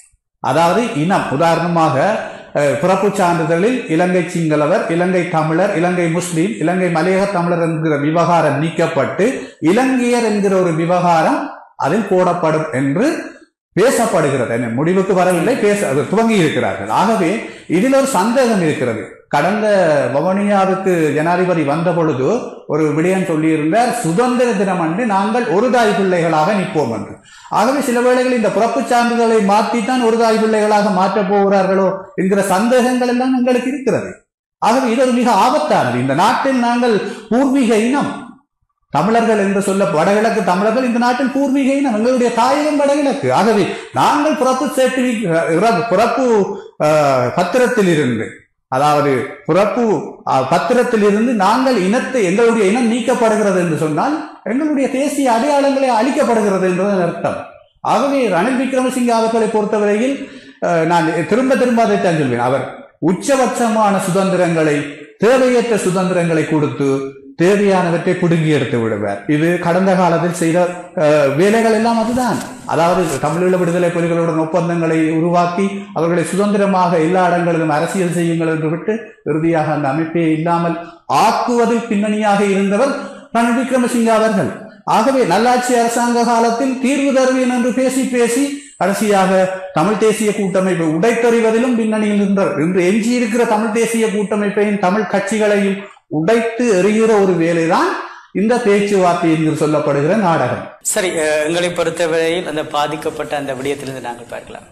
Speaker 2: அதாவது இனம் உதாரணமாக அஹ், பிறப்புச் சான்றிதழில் இலங்கை சிங்களவர் இலங்கை தமிழர் இலங்கை முஸ்லீம் இலங்கை மலையக தமிழர் என்கிற விவகாரம் நீக்கப்பட்டு இலங்கையர் என்கிற ஒரு விவகாரம் அதில் போடப்படும் என்று பேசப்படுகிறது என்ன முடிவுக்கு வரவில்லை பேச அது துவங்கி இருக்கிறார்கள் ஆகவே இதில் ஒரு சந்தேகம் இருக்கிறது கடந்த வவனியாவுக்கு ஜனாதிபதி வந்த பொழுது ஒரு விடயம் சொல்லியிருந்தார் சுதந்திர தினம் அன்று நாங்கள் ஒரு தாய் பிள்ளைகளாக நிற்போம் என்று ஆகவே சில வேளைகளில் இந்த பிறப்புச் சான்றிதழை மாற்றித்தான் ஒரு தாய் பிள்ளைகளாக மாற்றப் போகிறார்களோ என்கிற சந்தேகங்கள் எல்லாம் எங்களுக்கு இருக்கிறது ஆகவே இது ஒரு மிக ஆபத்தானது இந்த நாட்டில் நாங்கள் பூர்வீக இனம் தமிழர்கள் என்று சொல்ல வடகிழக்கு தமிழர்கள் இந்த நாட்டில் பூர்வீக இனம் எங்களுடைய தாயகம் வடகிழக்கு ஆகவே நாங்கள் பிறப்பு சர்டிபிகேட் பிறப்பு அஹ், பத்திரத்தில் இருந்து அதாவது பிறப்பு அஹ், பத்திரத்தில் இருந்து நாங்கள் இனத்தை எங்களுடைய இனம் நீக்கப்படுகிறது என்று சொன்னால் எங்களுடைய தேசிய அடையாளங்களே அளிக்கப்படுகிறது என்பதன் அர்த்தம் ஆகவே ரணில் விக்ரமசிங்க அவர்களை பொறுத்தவரையில் அஹ், நான் திரும்ப திரும்ப அதைத்தான் சொல்வேன் அவர் உச்சபட்சமான சுதந்திரங்களை தேவையற்ற சுதந்திரங்களை கொடுத்து தேவையானவற்றை பிடுங்கி எடுத்து விடுவார் இது கடந்த காலத்தில் செய்த அஹ், வேலைகள் எல்லாம் அதுதான் அதாவது தமிழீழ விடுதலை புலிகளுடன் ஒப்பந்தங்களை உருவாக்கி அவர்களை சுதந்திரமாக எல்லா இடங்களிலும் அரசியல் செய்யுங்கள் என்று விட்டு இறுதியாக அந்த அமைப்பே இல்லாமல் ஆக்குவதில் பின்னணியாக இருந்தவர் ரணில் விக்ரமசிங்க அவர்கள் ஆகவே நல்லாட்சி அரசாங்க காலத்தில் தீர்வு தருவேன் என்று பேசி பேசி கடைசியாக தமிழ் தேசிய கூட்டமைப்பை உடைத்தறிவதிலும் பின்னணியில் நின்றார் இன்று எஞ்சியிருக்கிற தமிழ் தேசிய கூட்டமைப்பையும் தமிழ் கட்சிகளையும் உடைத்து எறிகிற ஒரு வேலைதான் இந்த பேச்சுவார்த்தை என்று சொல்லப்படுகிற நாடகம்
Speaker 1: சரி அஹ், எங்களை பொறுத்தவரையில் அந்த பாதிக்கப்பட்ட அந்த விடயத்திலிருந்து நாங்கள் பார்க்கலாம்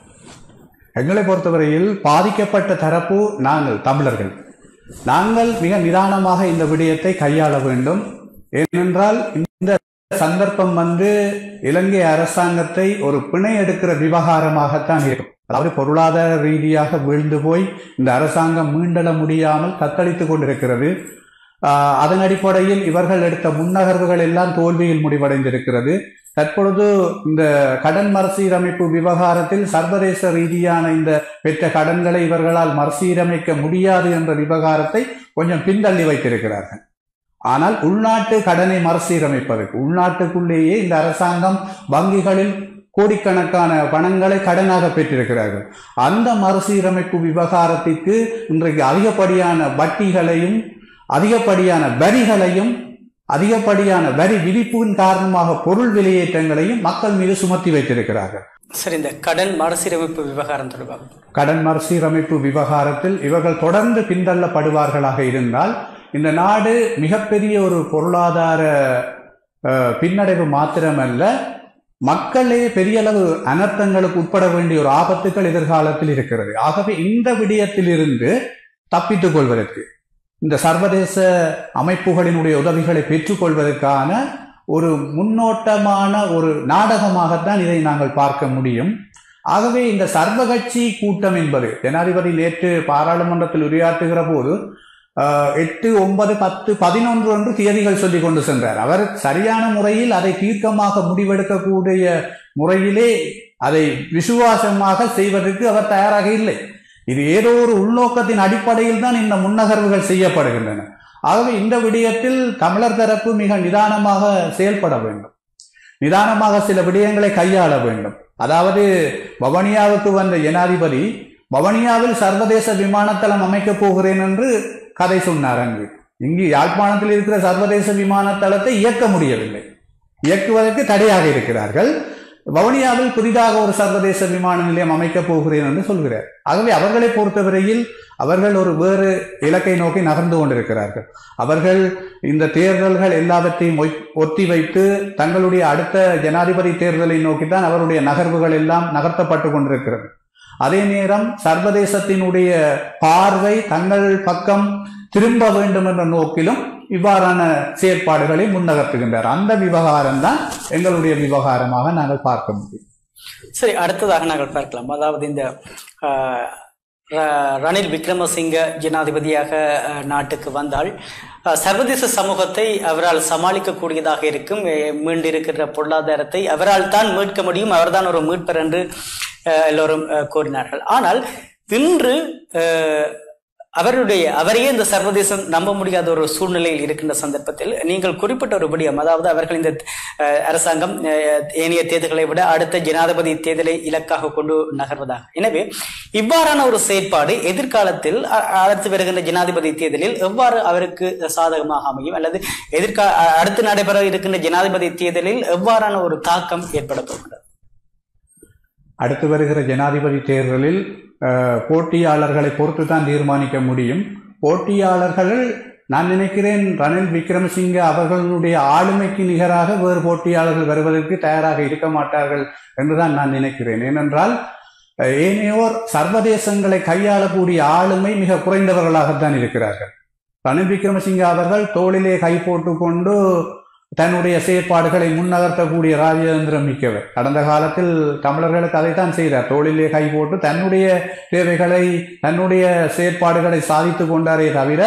Speaker 2: எங்களை பொறுத்தவரையில் பாதிக்கப்பட்ட தரப்பு நாங்கள் தமிழர்கள் நாங்கள் மிக நிதானமாக இந்த விடயத்தை கையாள வேண்டும் ஏனென்றால் இந்த சந்தர்ப்பம் வந்து இலங்கை அரசாங்கத்தை ஒரு பிணை எடுக்கிற விவகாரமாகத்தான் இருக்கும் அதாவது பொருளாதார ரீதியாக வீழ்ந்து போய் இந்த அரசாங்கம் மீண்டெழ முடியாமல் தத்தளித்துக் கொண்டிருக்கிறது ஆஹ் அதன் அடிப்படையில் இவர்கள் எடுத்த முன்னகர்வுகள் எல்லாம் தோல்வியில் முடிவடைந்திருக்கிறது தற்பொழுது இந்த கடன் மறுசீரமைப்பு விவகாரத்தில் சர்வதேச ரீதியான இந்த பெற்ற கடன்களை இவர்களால் மறுசீரமைக்க முடியாது என்ற விவகாரத்தை கொஞ்சம் பின்தள்ளி வைத்திருக்கிறார்கள் ஆனால் உள்நாட்டு கடனை மறுசீரமைப்பதற்கு உள்நாட்டுக்குள்ளேயே இந்த அரசாங்கம் வங்கிகளில் கோடிக்கணக்கான பணங்களை கடனாக பெற்றிருக்கிறார்கள் அந்த மறுசீரமைப்பு விவகாரத்திற்கு இன்றைக்கு அதிகப்படியான வட்டிகளையும் அதிகப்படியான வரிகளையும் அதிகப்படியான வரி விதிப்பின் காரணமாக பொருள் விலையேற்றங்களையும் மக்கள் மீது சுமத்தி வைத்திருக்கிறார்கள்
Speaker 1: சரி இந்த கடன் மறுசீரமைப்பு விவகாரம் தொடர்பாக
Speaker 2: கடன் மறுசீரமைப்பு விவகாரத்தில் இவர்கள் தொடர்ந்து பின்தள்ளப்படுவார்களாக இருந்தால் இந்த நாடு மிகப்பெரிய ஒரு பொருளாதார அஹ், பின்னடைவு மாத்திரமல்ல மக்களே பெரிய அளவு அனர்த்தங்களுக்கு உட்பட வேண்டிய ஒரு ஆபத்துக்கள் எதிர்காலத்தில் இருக்கிறது ஆகவே இந்த விடயத்திலிருந்து தப்பித்துக் கொள்வதற்கு இந்த சர்வதேச அமைப்புகளினுடைய உதவிகளை பெற்றுக்கொள்வதற்கான ஒரு முன்னோட்டமான ஒரு நாடகமாகத்தான் இதை நாங்கள் பார்க்க முடியும் ஆகவே இந்த சர்வகட்சி கூட்டம் என்பது ஜனாதிபதி நேற்று பாராளுமன்றத்தில் உரையாற்றுகிற போது ஆஹ், எட்டு ஒன்பது பத்து பதினொன்று என்று தேதிகள் சொல்லிக் கொண்டு சென்றார் அவர் சரியான முறையில் அதை தீர்க்கமாக முடிவெடுக்கக்கூடிய முறையிலே அதை விசுவாசமாக செய்வதற்கு அவர் தயாராக இல்லை இது ஏதோ ஒரு உள்நோக்கத்தின் அடிப்படையில் தான் இந்த முன்னகர்வுகள் செய்யப்படுகின்றன ஆகவே இந்த விடயத்தில் தமிழர் தரப்பு மிக நிதானமாக செயல்பட வேண்டும் நிதானமாக சில விடயங்களை கையாள வேண்டும் அதாவது வவனியாவுக்கு வந்த ஜனாதிபதி வவனியாவில் சர்வதேச விமானத்தளம் அமைக்கப் போகிறேன் என்று கதை சொன்னார் அங்கு இங்கு யாழ்ப்பாணத்தில் இருக்கிற சர்வதேச விமானத்தளத்தை இயக்க முடியவில்லை இயக்குவதற்கு தடையாக இருக்கிறார்கள் வவுனியாவில் புதிதாக ஒரு சர்வதேச விமான நிலையம் அமைக்கப் போகிறேன் என்று சொல்கிறார் ஆகவே அவர்களை பொறுத்தவரையில் அவர்கள் ஒரு வேறு இலக்கை நோக்கி நகர்ந்து கொண்டிருக்கிறார்கள் அவர்கள் இந்த தேர்தல்கள் எல்லாவற்றையும் ஒய்- ஒத்தி வைத்து தங்களுடைய அடுத்த ஜனாதிபதி தேர்தலை நோக்கித்தான் அவருடைய நகர்வுகள் எல்லாம் நகர்த்தப்பட்டு கொண்டிருக்கிறது அதே நேரம் சர்வதேசத்தினுடைய பார்வை தங்கள் பக்கம் திரும்ப வேண்டும் என்ற நோக்கிலும் இவ்வாறான செயற்பாடுகளை முன்னகர்த்துகின்றார் அந்த விவகாரம் தான் எங்களுடைய விவகாரமாக நாங்கள் பார்க்க முடியும்
Speaker 1: சரி அடுத்ததாக நாங்கள் பார்க்கலாம் அதாவது இந்த ஆஹ், ர- ரணில் விக்ரமசிங்க ஜனாதிபதியாக ஆஹ், நாட்டுக்கு வந்தால் ஆஹ், சர்வதேச சமூகத்தை அவரால் சமாளிக்கக்கூடியதாக இருக்கும் எ- மீண்டிருக்கிற பொருளாதாரத்தை அவரால் தான் மீட்க முடியும் அவர்தான் ஒரு மீட்பர் என்று ஆஹ், எல்லோரும் ஆஹ், கூறினார்கள் ஆனால் இன்று ஆஹ், அவருடைய அவரையே இந்த சர்வதேசம் நம்ப முடியாத ஒரு சூழ்நிலையில் இருக்கின்ற சந்தர்ப்பத்தில் நீங்கள் குறிப்பிட்ட ஒரு விடயம் அதாவது அவர்கள் இந்த அஹ், அரசாங்கம் அஹ், ஏனைய தேர்தல்களை விட அடுத்த ஜனாதிபதி தேர்தலை இலக்காக கொண்டு நகர்வதாக எனவே இவ்வாறான ஒரு செயற்பாடு எதிர்காலத்தில் அ- அடுத்து வருகின்ற ஜனாதிபதி தேர்தலில் எவ்வாறு அவருக்கு சாதகமாக அமையும் அல்லது எதிர்கா அ- அடுத்து நடைபெற இருக்கின்ற ஜனாதிபதி தேர்தலில் எவ்வாறான ஒரு தாக்கம் ஏற்பட போகிறது
Speaker 2: அடுத்து வருகிற ஜனாதிபதி தேர்தலில் அஹ், போட்டியாளர்களை பொறுத்து தான் தீர்மானிக்க முடியும் போட்டியாளர்கள் நான் நினைக்கிறேன் ரணில் விக்ரமசிங்க அவர்களுடைய ஆளுமைக்கு நிகராக வேறு போட்டியாளர்கள் வருவதற்கு தயாராக இருக்க மாட்டார்கள் என்றுதான் நான் நினைக்கிறேன் ஏனென்றால் அஹ், ஏனையோர் சர்வதேசங்களை கையாளக்கூடிய ஆளுமை மிக குறைந்தவர்களாகத்தான் இருக்கிறார்கள் ரணில் விக்ரமசிங்க அவர்கள் தோளிலே கை போட்டுக்கொண்டு தன்னுடைய செயற்பாடுகளை முன்னகர்த்தக்கூடிய ராஜதந்திரம் மிக்கவர் கடந்த காலத்தில் தமிழர்களுக்கு அதைத்தான் செய்தார் தோளிலே கை போட்டு தன்னுடைய தேவைகளை தன்னுடைய செயற்பாடுகளை சாதித்து கொண்டாரே தவிர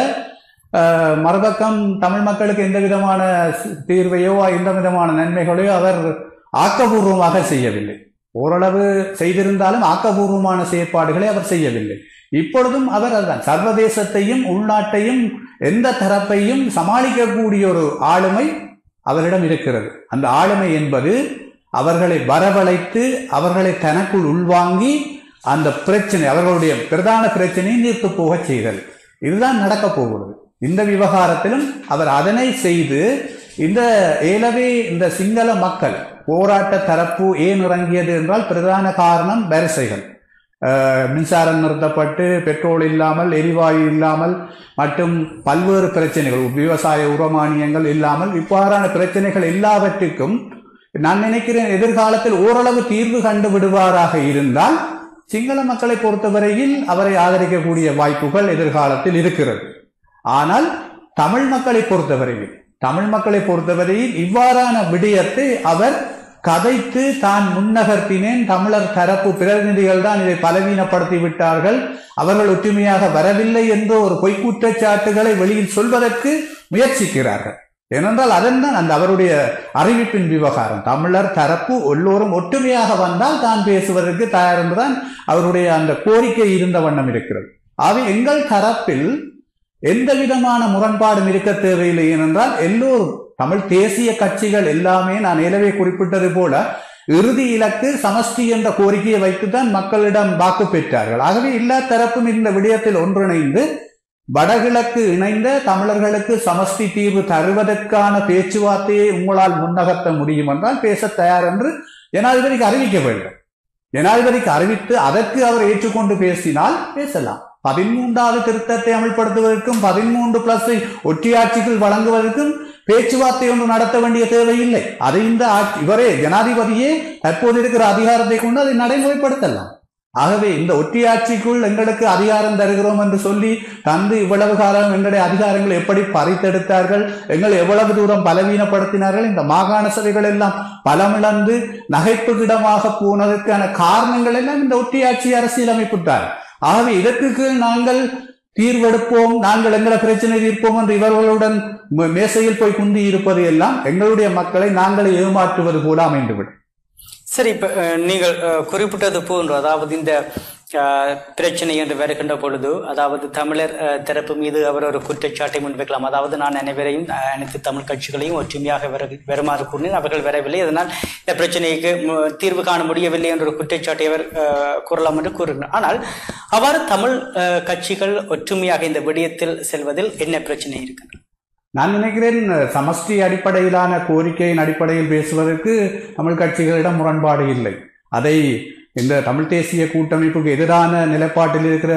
Speaker 2: அஹ், மறுபக்கம் தமிழ் மக்களுக்கு எந்த விதமான ஸ்- தீர்வையோ எந்த விதமான நன்மைகளையோ அவர் ஆக்கபூர்வமாக செய்யவில்லை ஓரளவு செய்திருந்தாலும் ஆக்கபூர்வமான செயற்பாடுகளை அவர் செய்யவில்லை இப்பொழுதும் அவர் அதுதான் சர்வதேசத்தையும் உள்நாட்டையும் எந்த தரப்பையும் சமாளிக்கக்கூடிய ஒரு ஆளுமை அவரிடம் இருக்கிறது அந்த ஆளுமை என்பது அவர்களை வரவழைத்து அவர்களை தனக்குள் உள்வாங்கி அந்த பிரச்சனை அவர்களுடைய பிரதான பிரச்சனையை நீர்த்து போக செய்தல் இதுதான் நடக்கப் போகிறது இந்த விவகாரத்திலும் அவர் அதனை செய்து இந்த ஏலவே இந்த சிங்கள மக்கள் போராட்ட தரப்பு ஏன் இறங்கியது என்றால் பிரதான காரணம் வரிசைகள் அஹ், மின்சாரம் நிறுத்தப்பட்டு பெட்ரோல் இல்லாமல் எரிவாயு இல்லாமல் மற்றும் பல்வேறு பிரச்சனைகள் விவசாய உரமானியங்கள் இல்லாமல் இவ்வாறான பிரச்சனைகள் எல்லாவற்றுக்கும் நான் நினைக்கிறேன் எதிர்காலத்தில் ஓரளவு தீர்வு கண்டு விடுவாராக இருந்தால் சிங்கள மக்களை பொறுத்தவரையில் அவரை ஆதரிக்கக்கூடிய வாய்ப்புகள் எதிர்காலத்தில் இருக்கிறது ஆனால் தமிழ் மக்களை பொறுத்தவரையில் தமிழ் மக்களை பொறுத்தவரையில் இவ்வாறான விடயத்தை அவர் கதைத்து தான் முன்னகர்த்தினேன் தமிழர் தரப்பு பிரதிநிதிகள் தான் இதை பலவீனப்படுத்தி விட்டார்கள் அவர்கள் ஒற்றுமையாக வரவில்லை என்ற ஒரு பொய் குற்றச்சாட்டுகளை வெளியில் சொல்வதற்கு முயற்சிக்கிறார்கள் ஏனென்றால் அதன் தான் அந்த அவருடைய அறிவிப்பின் விவகாரம் தமிழர் தரப்பு எல்லோரும் ஒற்றுமையாக வந்தால் தான் பேசுவதற்கு தயார் என்றுதான் அவருடைய அந்த கோரிக்கை இருந்த வண்ணம் இருக்கிறது ஆக எங்கள் தரப்பில் எந்த விதமான முரண்பாடும் இருக்க தேவையில்லை ஏனென்றால் எல்லோரும் தமிழ் தேசிய கட்சிகள் எல்லாமே நான் ஏலவே குறிப்பிட்டது போல இறுதி இலக்கு சமஷ்டி என்ற கோரிக்கையை வைத்துதான் மக்களிடம் வாக்கு பெற்றார்கள் ஆகவே எல்லா தரப்பும் இந்த விடயத்தில் ஒன்றிணைந்து வடகிழக்கு இணைந்த தமிழர்களுக்கு சமஷ்டி தீர்வு தருவதற்கான பேச்சுவார்த்தையை உங்களால் முன்னகர்த்த முடியும் என்றால் பேச தயார் என்று ஜனாதிபதிக்கு அறிவிக்க வேண்டும் ஜனாதிபதிக்கு அறிவித்து அதற்கு அவர் ஏற்றுக்கொண்டு பேசினால் பேசலாம் பதிமூன்றாவது திருத்தத்தை அமல்படுத்துவதற்கும் பதிமூன்று பிளஸ் ஒற்றியாட்சிகள் வழங்குவதற்கும் பேச்சுவார்த்தை ஒன்று நடத்த வேண்டிய தேவையில்லை அதை இந்த ஆட்சி இவரே ஜனாதிபதியே தற்போது இருக்கிற அதிகாரத்தை கொண்டு அதை நடைமுறைப்படுத்தலாம் ஆகவே இந்த ஒற்றியாட்சிக்குள் எங்களுக்கு அதிகாரம் தருகிறோம் என்று சொல்லி தந்து இவ்வளவு காலம் எங்களுடைய அதிகாரங்களை எப்படி பறித்தெடுத்தார்கள் எங்களை எவ்வளவு தூரம் பலவீனப்படுத்தினார்கள் இந்த மாகாண சபைகள் எல்லாம் பலமிழந்து நகைப்புகிடமாக போனதற்கான காரணங்கள் எல்லாம் இந்த ஒற்றியாட்சி அரசியலமைப்பு தான் ஆகவே இதற்கு கீழ் நாங்கள் தீர்வெடுப்போம் நாங்கள் எங்களை பிரச்சனை தீர்ப்போம் என்று இவர்களுடன் ம- மேசையில் போய் குந்தி இருப்பது எல்லாம் எங்களுடைய மக்களை நாங்களே ஏமாற்றுவது போல அமைந்துவிடும்
Speaker 1: சரி இப்ப அஹ், நீங்கள் அஹ், குறிப்பிட்டது போன்று அதாவது இந்த அஹ், பிரச்சனை என்று வருகின்ற பொழுது அதாவது தமிழர் அஹ், தரப்பு மீது அவர் ஒரு குற்றச்சாட்டை முன்வைக்கலாம் அதாவது நான் அனைவரையும் அஹ், அனைத்து தமிழ் கட்சிகளையும் ஒற்றுமையாக வர வருமாறு கூறினேன் அவர்கள் வரவில்லை அதனால் இந்த பிரச்சனைக்கு மு- தீர்வு காண முடியவில்லை என்ற ஒரு குற்றச்சாட்டை அவர் அஹ், கூறலாம் என்று கூறுகிறார் ஆனால் அவ்வாறு தமிழ் அஹ், கட்சிகள் ஒற்றுமையாக இந்த விடயத்தில் செல்வதில் என்ன பிரச்சனை இருக்கிறது
Speaker 2: நான் நினைக்கிறேன் சமஷ்டி அடிப்படையிலான கோரிக்கையின் அடிப்படையில் பேசுவதற்கு தமிழ் கட்சிகளிடம் முரண்பாடு இல்லை அதை இந்த தமிழ் தேசிய கூட்டமைப்புக்கு எதிரான நிலைப்பாட்டில் இருக்கிற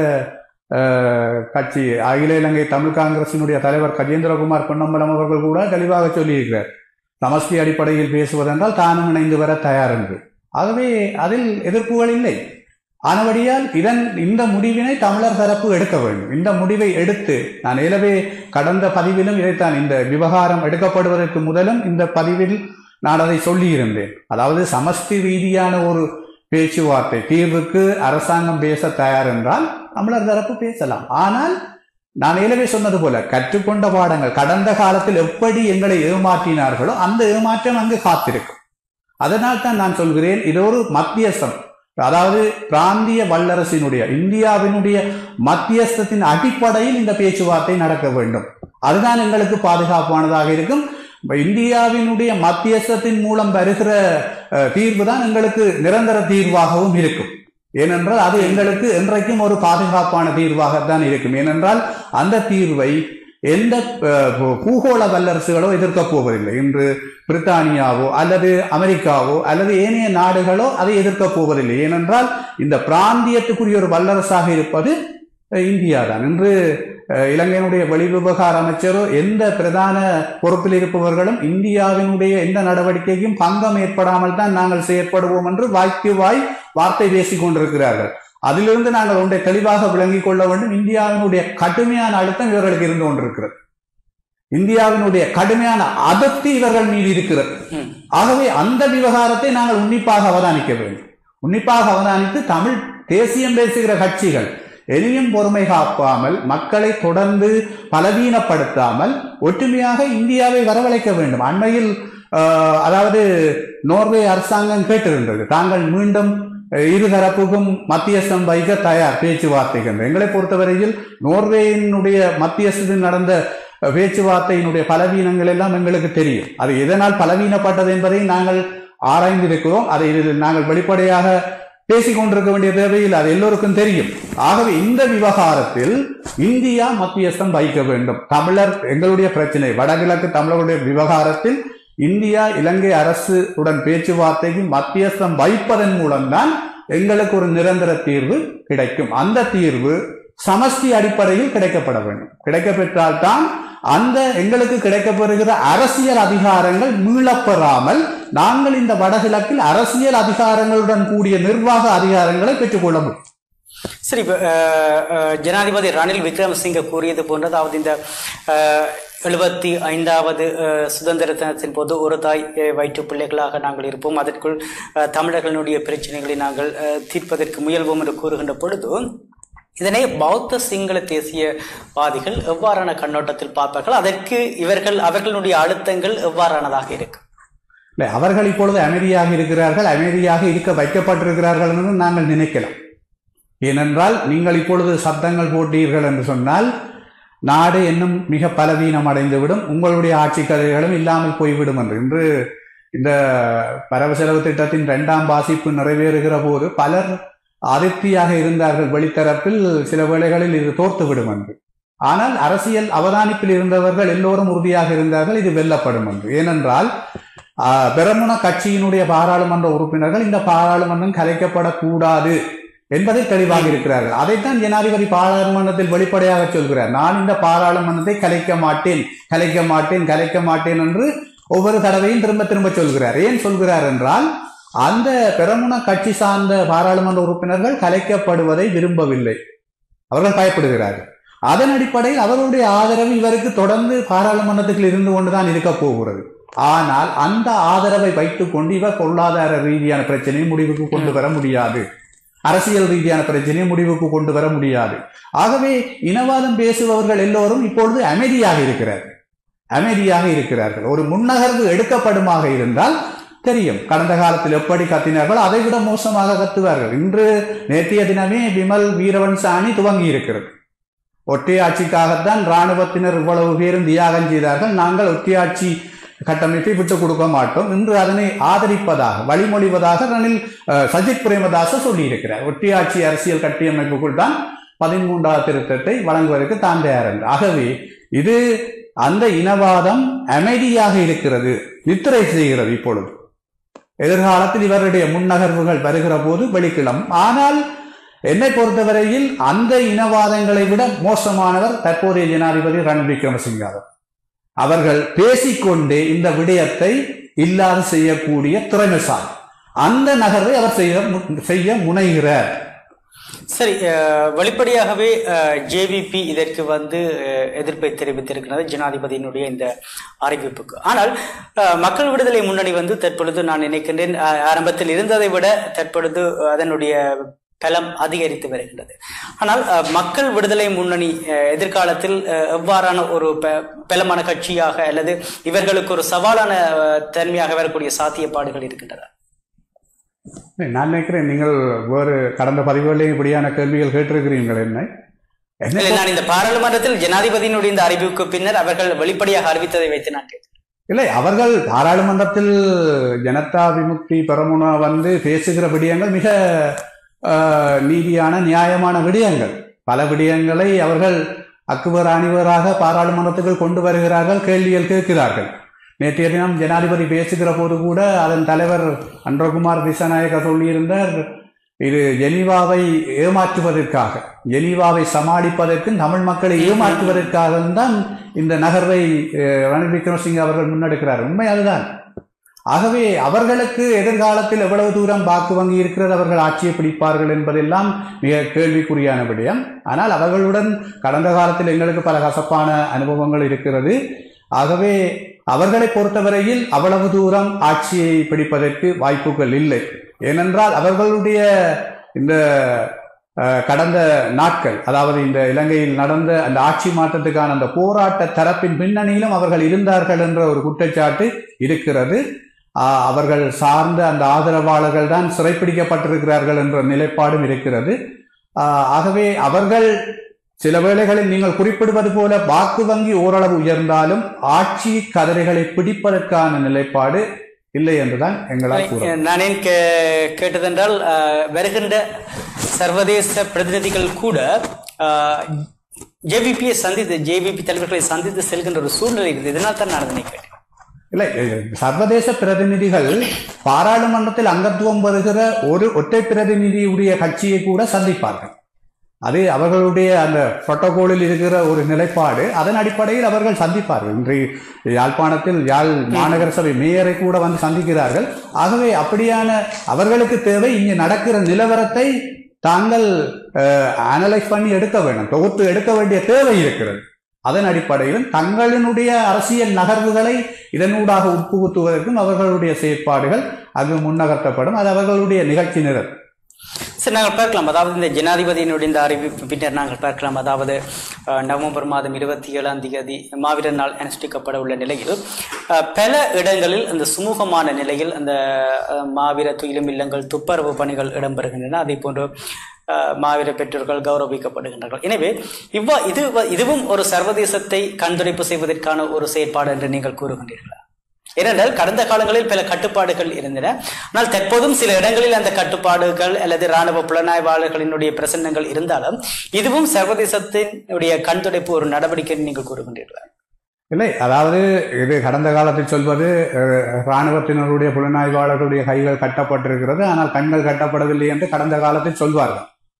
Speaker 2: அஹ், கட்சி அகில இலங்கை தமிழ் காங்கிரசினுடைய தலைவர் கஜேந்திரகுமார் பொன்னம்பலம் அவர்கள் கூட தெளிவாக சொல்லியிருக்கிறார் சமஷ்டி அடிப்படையில் பேசுவதென்றால் தானும் இணைந்து வர தயார் என்று ஆகவே அதில் எதிர்ப்புகள் இல்லை ஆனபடியால் இதன் இந்த முடிவினை தமிழர் தரப்பு எடுக்க வேண்டும் இந்த முடிவை எடுத்து நான் ஏலவே கடந்த பதிவிலும் இதைத்தான் இந்த விவகாரம் எடுக்கப்படுவதற்கு முதலும் இந்த பதிவில் நான் அதை சொல்லியிருந்தேன் அதாவது சமஷ்டி ரீதியான ஒரு பேச்சுவார்த்தை தீர்வுக்கு அரசாங்கம் பேச தயார் என்றால் தமிழர் தரப்பு பேசலாம் ஆனால் நான் ஏலவே சொன்னது போல கற்றுக்கொண்ட பாடங்கள் கடந்த காலத்தில் எப்படி எங்களை ஏமாற்றினார்களோ அந்த ஏமாற்றம் அங்கு காத்திருக்கும் அதனால் தான் நான் சொல்கிறேன் இது ஒரு மத்தியஸ்தம் அதாவது பிராந்திய வல்லரசினுடைய இந்தியாவினுடைய மத்தியஸ்தத்தின் அடிப்படையில் இந்த பேச்சுவார்த்தை நடக்க வேண்டும் அதுதான் எங்களுக்கு பாதுகாப்பானதாக இருக்கும் இப்ப இந்தியாவினுடைய மத்தியஸ்தத்தின் மூலம் வருகிற அஹ், தீர்வு தான் எங்களுக்கு நிரந்தர தீர்வாகவும் இருக்கும் ஏனென்றால் அது எங்களுக்கு என்றைக்கும் ஒரு பாதுகாப்பான தீர்வாகத்தான் இருக்கும் ஏனென்றால் அந்த தீர்வை எந்த அஹ், பூ- பூகோள வல்லரசுகளோ எதிர்க்கப் போவதில்லை இன்று பிரித்தானியாவோ அல்லது அமெரிக்காவோ அல்லது ஏனைய நாடுகளோ அதை எதிர்க்கப் போவதில்லை ஏனென்றால் இந்த பிராந்தியத்துக்குரிய ஒரு வல்லரசாக இருப்பது அஹ், இந்தியா தான் இன்று அஹ், இலங்கையினுடைய வெளிவிவகார அமைச்சரோ எந்த பிரதான பொறுப்பில் இருப்பவர்களும் இந்தியாவினுடைய எந்த நடவடிக்கைக்கும் பங்கம் ஏற்படாமல் தான் நாங்கள் செயற்படுவோம் என்று வாய்க்கு வாய் வார்த்தை பேசிக் கொண்டிருக்கிறார்கள் அதிலிருந்து நாங்கள் ஒன்றை தெளிவாக விளங்கிக் கொள்ள வேண்டும் இந்தியாவினுடைய கடுமையான அழுத்தம் இவர்களுக்கு இருந்து கொண்டிருக்கிறது இந்தியாவினுடைய கடுமையான அதிருப்தி இவர்கள் மீது இருக்கிறது
Speaker 1: ம்.
Speaker 2: ஆகவே அந்த விவகாரத்தை நாங்கள் உன்னிப்பாக அவதானிக்க வேண்டும் உன்னிப்பாக அவதானித்து தமிழ் தேசியம் பேசுகிற கட்சிகள் எளியும் பொறுமை காப்பாமல் மக்களை தொடர்ந்து பலவீனப்படுத்தாமல் ஒற்றுமையாக இந்தியாவை வரவழைக்க வேண்டும் அண்மையில் ஆஹ், அதாவது நோர்வே அரசாங்கம் கேட்டிருந்தது தாங்கள் மீண்டும் அஹ், இருதரப்புக்கும் மத்தியஸ்தம் வைக்க தயார் பேச்சுவார்த்தைக்கு என்று. எங்களை பொறுத்தவரையில் நோர்வேயினுடைய மத்தியஸ்தத்தில் நடந்த அஹ், பேச்சுவார்த்தையினுடைய பலவீனங்கள் எல்லாம் எங்களுக்கு தெரியும் அது எதனால் பலவீனப்பட்டது என்பதை நாங்கள் ஆராய்ந்திருக்கிறோம் அதை இதில் நாங்கள் வெளிப்படையாக பேசிக் கொண்டிருக்க வேண்டிய தேவையில் அது எல்லோருக்கும் தெரியும் ஆகவே இந்த விவகாரத்தில் இந்தியா மத்தியஸ்தம் வைக்க வேண்டும் தமிழர் எங்களுடைய பிரச்சனை வடகிழக்கு தமிழர்களுடைய விவகாரத்தில் இந்தியா இலங்கை அரசு உடன் பேச்சுவார்த்தைக்கு மத்தியஸ்தம் வைப்பதன் மூலம்தான் எங்களுக்கு ஒரு நிரந்தர தீர்வு கிடைக்கும் அந்த தீர்வு சமஷ்டி அடிப்படையில் கிடைக்கப்பட வேண்டும் கிடைக்கப்பெற்றால்தான் அந்த எங்களுக்கு கிடைக்கப்பெறுகிற அரசியல் அதிகாரங்கள் மீளப்பெறாமல் நாங்கள் இந்த வடகிழக்கில் அரசியல் அதிகாரங்களுடன் கூடிய நிர்வாக அதிகாரங்களை பெற்றுக்கொள்ள முடியும்
Speaker 1: சரி இப்போ அஹ், அஹ், ஜனாதிபதி ரணில் விக்ரமசிங்க கூறியது போன்று அதாவது இந்த எழுபத்தி ஐந்தாவது அஹ், சுதந்திர தினத்தின் போது ஒரு தாய் அஹ், வயிற்று பிள்ளைகளாக நாங்கள் இருப்போம் அதற்குள் அஹ், தமிழர்களுடைய பிரச்சனைகளை நாங்கள் அஹ், தீர்ப்பதற்கு முயல்வோம் என்று கூறுகின்ற பொழுது இதனை பௌத்த சிங்கள தேசியவாதிகள் எவ்வாறான கண்ணோட்டத்தில் பார்ப்பார்கள் அதற்கு இவர்கள் அவர்களுடைய அழுத்தங்கள் எவ்வாறானதாக இருக்கு
Speaker 2: இல்லை அவர்கள் இப்பொழுது அமைதியாக இருக்கிறார்கள் அமைதியாக இருக்க வைக்கப்பட்டிருக்கிறார்கள் என்று நாங்கள் நினைக்கலாம் ஏனென்றால் நீங்கள் இப்பொழுது சத்தங்கள் போட்டீர்கள் என்று சொன்னால் நாடு இன்னும் மிக பலவீனம் அடைந்துவிடும் உங்களுடைய ஆட்சி கதைகளும் இல்லாமல் போய்விடும் என்று இன்று இந்த வரவு செலவு திட்டத்தின் இரண்டாம் வாசிப்பு நிறைவேறுகிற போது பலர் அதிருப்தியாக இருந்தார்கள் வெளித்தரப்பில் சில வேளைகளில் இது தோர்த்துவிடும் என்று ஆனால் அரசியல் அவதானிப்பில் இருந்தவர்கள் எல்லோரும் உறுதியாக இருந்தார்கள் இது வெல்லப்படும் என்று ஏனென்றால் ஆஹ், பெரமுன கட்சியினுடைய பாராளுமன்ற உறுப்பினர்கள் இந்த பாராளுமன்றம் கலைக்கப்படக்கூடாது என்பதை தெளிவாக இருக்கிறார்கள் அதைத்தான் ஜனாதிபதி பாராளுமன்றத்தில் வெளிப்படையாக சொல்கிறார் நான் இந்த பாராளுமன்றத்தை கலைக்க மாட்டேன் கலைக்க மாட்டேன் கலைக்க மாட்டேன் என்று ஒவ்வொரு தடவையும் திரும்ப திரும்ப சொல்கிறார் ஏன் சொல்கிறார் என்றால் அந்த பெரமுன கட்சி சார்ந்த பாராளுமன்ற உறுப்பினர்கள் கலைக்கப்படுவதை விரும்பவில்லை அவர்கள் பயப்படுகிறார்கள் அதன் அடிப்படையில் அவர்களுடைய ஆதரவு இவருக்கு தொடர்ந்து பாராளுமன்றத்தில் இருந்து கொண்டுதான் இருக்க போகிறது ஆனால் அந்த ஆதரவை வைத்துக் கொண்டு இவர் பொருளாதார ரீதியான பிரச்சனையை முடிவுக்கு கொண்டு வர முடியாது அரசியல் ரீதியான பிரச்சனையை முடிவுக்கு கொண்டு வர முடியாது ஆகவே இனவாதம் பேசுபவர்கள் எல்லோரும் இப்பொழுது அமைதியாக இருக்கிறார்கள் அமைதியாக இருக்கிறார்கள் ஒரு முன்னகர்வு எடுக்கப்படுமாக இருந்தால் தெரியும் கடந்த காலத்தில் எப்படி கத்தினார்கள் அதை விட மோசமாக கத்துவார்கள் இன்று நேற்றைய தினமே விமல் வீரவன் சாணி துவங்கி இருக்கிறது ஒற்றையாட்சிக்காகத்தான் இராணுவத்தினர் இவ்வளவு பேரும் தியாகம் செய்தார்கள் நாங்கள் ஒற்றையாட்சி கட்டமைப்பை விட்டுக் கொடுக்க மாட்டோம் இன்று அதனை ஆதரிப்பதாக வழிமொழிவதாக ரணில் அஹ், சஜித் பிரேமதாச சொல்லியிருக்கிறார் ஒற்றையாட்சி அரசியல் கட்டியமைப்புக்குள் தான் பதிமூன்றாவது திருத்தத்தை வழங்குவதற்கு தான் தயார் என்று ஆகவே இது அந்த இனவாதம் அமைதியாக இருக்கிறது நித்திரை செய்கிறது இப்பொழுது எதிர்காலத்தில் இவருடைய முன்னகர்வுகள் வருகிற போது வெளிக்கிளம் ஆனால் என்னை பொறுத்தவரையில் அந்த இனவாதங்களை விட மோசமானவர் தற்போதைய ஜனாதிபதி ரணில் விக்ரமசிங்க அவர். அவர்கள் பேசிக்கொண்டே இந்த விடயத்தை இல்லாது செய்யக்கூடிய திறமைசாலி அந்த நகர்வை அவர் செய்ய மு- செய்ய முனைகிறார்
Speaker 1: சரி அஹ், வெளிப்படையாகவே ஜேவிபி இதற்கு வந்து அஹ், எதிர்ப்பை தெரிவித்திருக்கிறது ஜனாதிபதியினுடைய இந்த அறிவிப்புக்கு ஆனால் அஹ், மக்கள் விடுதலை முன்னணி வந்து தற்பொழுது நான் நினைக்கின்றேன் அஹ், ஆரம்பத்தில் இருந்ததை விட தற்பொழுது அதனுடைய பலம் அதிகரித்து வருகின்றது ஆனால் அஹ், மக்கள் விடுதலை முன்னணி அஹ், எதிர்காலத்தில் அஹ், எவ்வாறான ஒரு ப- பலமான கட்சியாக அல்லது இவர்களுக்கு ஒரு சவாலான அஹ், தன்மையாக வரக்கூடிய சாத்தியப்பாடுகள் இருக்கின்றன
Speaker 2: நான் நினைக்கிறேன் நீங்கள் வேறு கடந்த பதிவுகளில் இப்படியான கேள்விகள் கேட்டிருக்கிறீர்கள் என்ன என்ன
Speaker 1: இல்லை நான் இந்த பாராளுமன்றத்தில் ஜனாதிபதியினுடைய இந்த அறிவிப்புக்கு பின்னர் அவர்கள் வெளிப்படையாக அறிவித்ததை வைத்து நான் கேட்டேன்
Speaker 2: இல்லை அவர்கள் பாராளுமன்றத்தில் ஜனதா விமுக்தி பெரமுனா வந்து பேசுகிற விடயங்கள் மிக ஆஹ், நீதியான நியாயமான விடயங்கள் பல விடயங்களை அவர்கள் அக்குவர் அணிவராக பாராளுமன்றத்துக்குள் கொண்டு வருகிறார்கள் கேள்விகள் கேட்கிறார்கள் நேற்றைய தினம் ஜனாதிபதி பேசுகிற போது கூட அதன் தலைவர் அன்றகுமார் திசாநாயக சொல்லியிருந்தார் இது ஜெனீவாவை ஏமாற்றுவதற்காக ஜெனீவாவை சமாளிப்பதற்கு தமிழ் மக்களை ஏமாற்றுவதற்காக தான் இந்த நகர்வை அஹ், ரணில் விக்ரமசிங்க அவர்கள் முன்னெடுக்கிறார் உண்மை அதுதான் ஆகவே அவர்களுக்கு எதிர்காலத்தில் எவ்வளவு தூரம் வாக்கு வங்கி இருக்கிறது அவர்கள் ஆட்சியை பிடிப்பார்கள் என்பதெல்லாம் மிக கேள்விக்குறியான விடயம் ஆனால் அவர்களுடன் கடந்த காலத்தில் எங்களுக்கு பல கசப்பான அனுபவங்கள் இருக்கிறது ஆகவே அவர்களை பொறுத்தவரையில் அவ்வளவு தூரம் ஆட்சியை பிடிப்பதற்கு வாய்ப்புகள் இல்லை ஏனென்றால் அவர்களுடைய இந்த அஹ், கடந்த நாட்கள் அதாவது இந்த இலங்கையில் நடந்த அந்த ஆட்சி மாற்றத்துக்கான அந்த போராட்ட தரப்பின் பின்னணியிலும் அவர்கள் இருந்தார்கள் என்ற ஒரு குற்றச்சாட்டு இருக்கிறது ஆஹ், அவர்கள் சார்ந்த அந்த ஆதரவாளர்கள் தான் சிறைப்பிடிக்கப்பட்டிருக்கிறார்கள் என்ற நிலைப்பாடும் இருக்கிறது ஆஹ், ஆகவே அவர்கள் சில வேளைகளில் நீங்கள் குறிப்பிடுவது போல வாக்கு வங்கி ஓரளவு உயர்ந்தாலும் ஆட்சி கதிரைகளை பிடிப்பதற்கான நிலைப்பாடு இல்லை என்றுதான் எங்களால் கூற
Speaker 1: நான் ஏன் கே- கேட்டதென்றால் அஹ், வருகின்ற சர்வதேச பிரதிநிதிகள் கூட ஜேவிபியை சந்தித்து ஜேவிபி தலைவர்களை சந்தித்து செல்கின்ற ஒரு சூழ்நிலை இருக்குது இதனால் தான் நான் அதனை கேட்டேன்
Speaker 2: இல்லை அஹ், சர்வதேச பிரதிநிதிகள் பாராளுமன்றத்தில் அங்கத்துவம் வருகிற ஒரு ஒற்றை பிரதிநிதியுடைய கட்சியை கூட சந்திப்பார்கள் அது அவர்களுடைய அந்த புரோட்டோகாலில் இருக்கிற ஒரு நிலைப்பாடு அதன் அடிப்படையில் அவர்கள் சந்திப்பார்கள் இன்று யாழ்ப்பாணத்தில் யாழ் மாநகர சபை மேயரை கூட வந்து சந்திக்கிறார்கள் ஆகவே அப்படியான அவர்களுக்கு தேவை இங்கே நடக்கிற நிலவரத்தை தாங்கள் அனலைஸ் பண்ணி எடுக்க வேண்டும் தொகுத்து எடுக்க வேண்டிய தேவை இருக்கிறது அதன் அடிப்படையிலும் தங்களினுடைய அரசியல் நகர்வுகளை இதனூடாக உட்புகுத்துவதற்கும் அவர்களுடைய செயற்பாடுகள் அங்கு முன்னகர்த்தப்படும் அது அவர்களுடைய நிகழ்ச்சி நிரல்
Speaker 1: சரி நாங்கள் பார்க்கலாம் அதாவது இந்த ஜனாதிபதியினுடைய இந்த அறிவிப்பு பின்னர் நாங்கள் பார்க்கலாம் அதாவது அஹ், நவம்பர் மாதம் இருபத்தி ஏழாம் தேதி மாவீரர் நாள் அனுஷ்டிக்கப்பட உள்ள நிலையில் அஹ், பல இடங்களில் அந்த சுமூகமான நிலையில் அந்த அஹ், மாவீர துயிலும் இல்லங்கள் துப்புரவு பணிகள் இடம்பெறுகின்றன அதே போன்று அஹ், மாவீர பெற்றோர்கள் கௌரவிக்கப்படுகின்றார்கள் எனவே இவ்வா இது இதுவும் ஒரு சர்வதேசத்தை கண்துடைப்பு செய்வதற்கான ஒரு செயற்பாடு என்று நீங்கள் கூறுகின்றீர்களா ஏனென்றால் கடந்த காலங்களில் பல கட்டுப்பாடுகள் இருந்தன ஆனால் தற்போதும் சில இடங்களில் அந்த கட்டுப்பாடுகள் அல்லது இராணுவ புலனாய்வாளர்களினுடைய பிரசன்னங்கள் இருந்தாலும் இதுவும் சர்வதேசத்தினுடைய கண்துடைப்பு ஒரு நடவடிக்கை என்று நீங்கள் கூறுகின்றீர்களா
Speaker 2: இல்லை அதாவது இது கடந்த காலத்தில் சொல்வது அஹ், இராணுவத்தினருடைய புலனாய்வாளர்களுடைய கைகள் கட்டப்பட்டிருக்கிறது ஆனால் கண்கள் கட்டப்படவில்லை என்று கடந்த காலத்தில் சொல்வார்கள்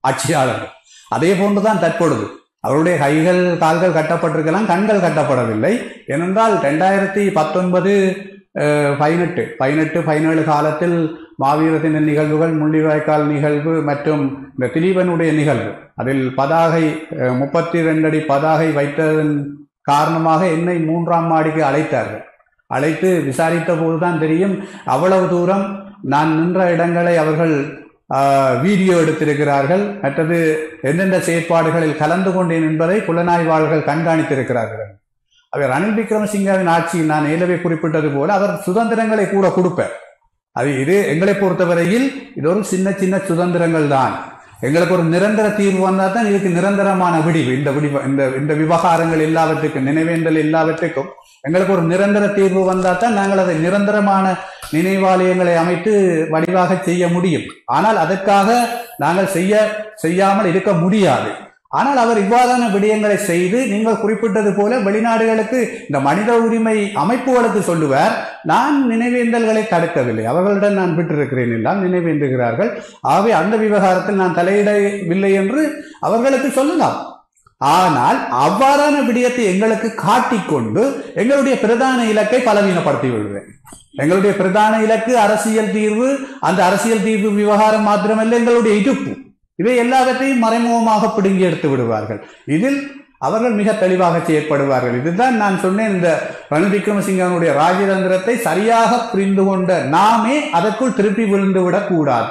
Speaker 2: ஆட்சியாளர்கள் அதே போன்றுதான் தற்பொழுது அவருடைய கைகள் கால்கள் கட்டப்பட்டிருக்கலாம் கண்கள் கட்டப்படவில்லை ஏனென்றால் ரெண்டாயிரத்தி பத்தொன்பது பதினெட்டு பதினெட்டு பதினேழு காலத்தில் மாவீரத்தின நிகழ்வுகள் முள்ளிவாய்க்கால் நிகழ்வு மற்றும் இந்த திலீபனுடைய நிகழ்வு அதில் பதாகை அஹ், முப்பத்தி ரெண்டு அடி பதாகை வைத்ததன் காரணமாக என்னை மூன்றாம் மாடிக்கு அழைத்தார்கள் அழைத்து விசாரித்த போதுதான் தெரியும் அவ்வளவு தூரம் நான் நின்ற இடங்களை அவர்கள் ஆஹ், வீடியோ எடுத்திருக்கிறார்கள் மற்றது எந்தெந்த செயற்பாடுகளில் கலந்து கொண்டேன் என்பதை புலனாய்வாளர்கள் கண்காணித்திருக்கிறார்கள் அவர் ரணில் விக்ரமசிங்காவின் ஆட்சியில் நான் ஏலவே குறிப்பிட்டது போல அவர் சுதந்திரங்களை கூட கொடுப்பார் அது இது எங்களை பொறுத்தவரையில் இது ஒரு சின்ன சின்ன சுதந்திரங்கள் தான் எங்களுக்கு ஒரு நிரந்தர தீர்வு வந்தால் தான் இதுக்கு நிரந்தரமான விடிவு இந்த விடிவு இந்த இந்த விவகாரங்கள் எல்லாவற்றுக்கும் நினைவேந்தல் எல்லாவற்றுக்கும் எங்களுக்கு ஒரு நிரந்தர தீர்வு வந்தால் தான் நாங்கள் அதை நிரந்தரமான நினைவாலயங்களை அமைத்து வடிவாக செய்ய முடியும் ஆனால் அதற்காக நாங்கள் செய்ய செய்யாமல் இருக்க முடியாது ஆனால் அவர் இவ்வாறான விடயங்களை செய்து நீங்கள் குறிப்பிட்டது போல வெளிநாடுகளுக்கு இந்த மனித உரிமை அமைப்புகளுக்கு சொல்லுவார் நான் நினைவேந்தல்களை தடுக்கவில்லை அவர்களிடம் நான் விட்டிருக்கிறேன் என்றால் நினைவேந்துகிறார்கள் ஆகவே அந்த விவகாரத்தில் நான் தலையிடவில்லை என்று அவர்களுக்கு சொல்லலாம் ஆனால் அவ்வாறான விடயத்தை எங்களுக்கு காட்டிக்கொண்டு எங்களுடைய பிரதான இலக்கை பலவீனப்படுத்தி விடுவேன் எங்களுடைய பிரதான இலக்கு அரசியல் தீர்வு அந்த அரசியல் தீர்வு விவகாரம் மாத்திரமல்ல எங்களுடைய இருப்பு இவை எல்லாவற்றையும் மறைமுகமாக பிடுங்கி எடுத்து விடுவார்கள் இதில் அவர்கள் மிக தெளிவாக செயற்படுவார்கள் இதுதான் நான் சொன்னேன் இந்த ரணில் விக்ரமசிங்கனுடைய ராஜதந்திரத்தை சரியாக புரிந்து கொண்ட நாமே அதற்குள் திருப்பி விழுந்து விடக் கூடாது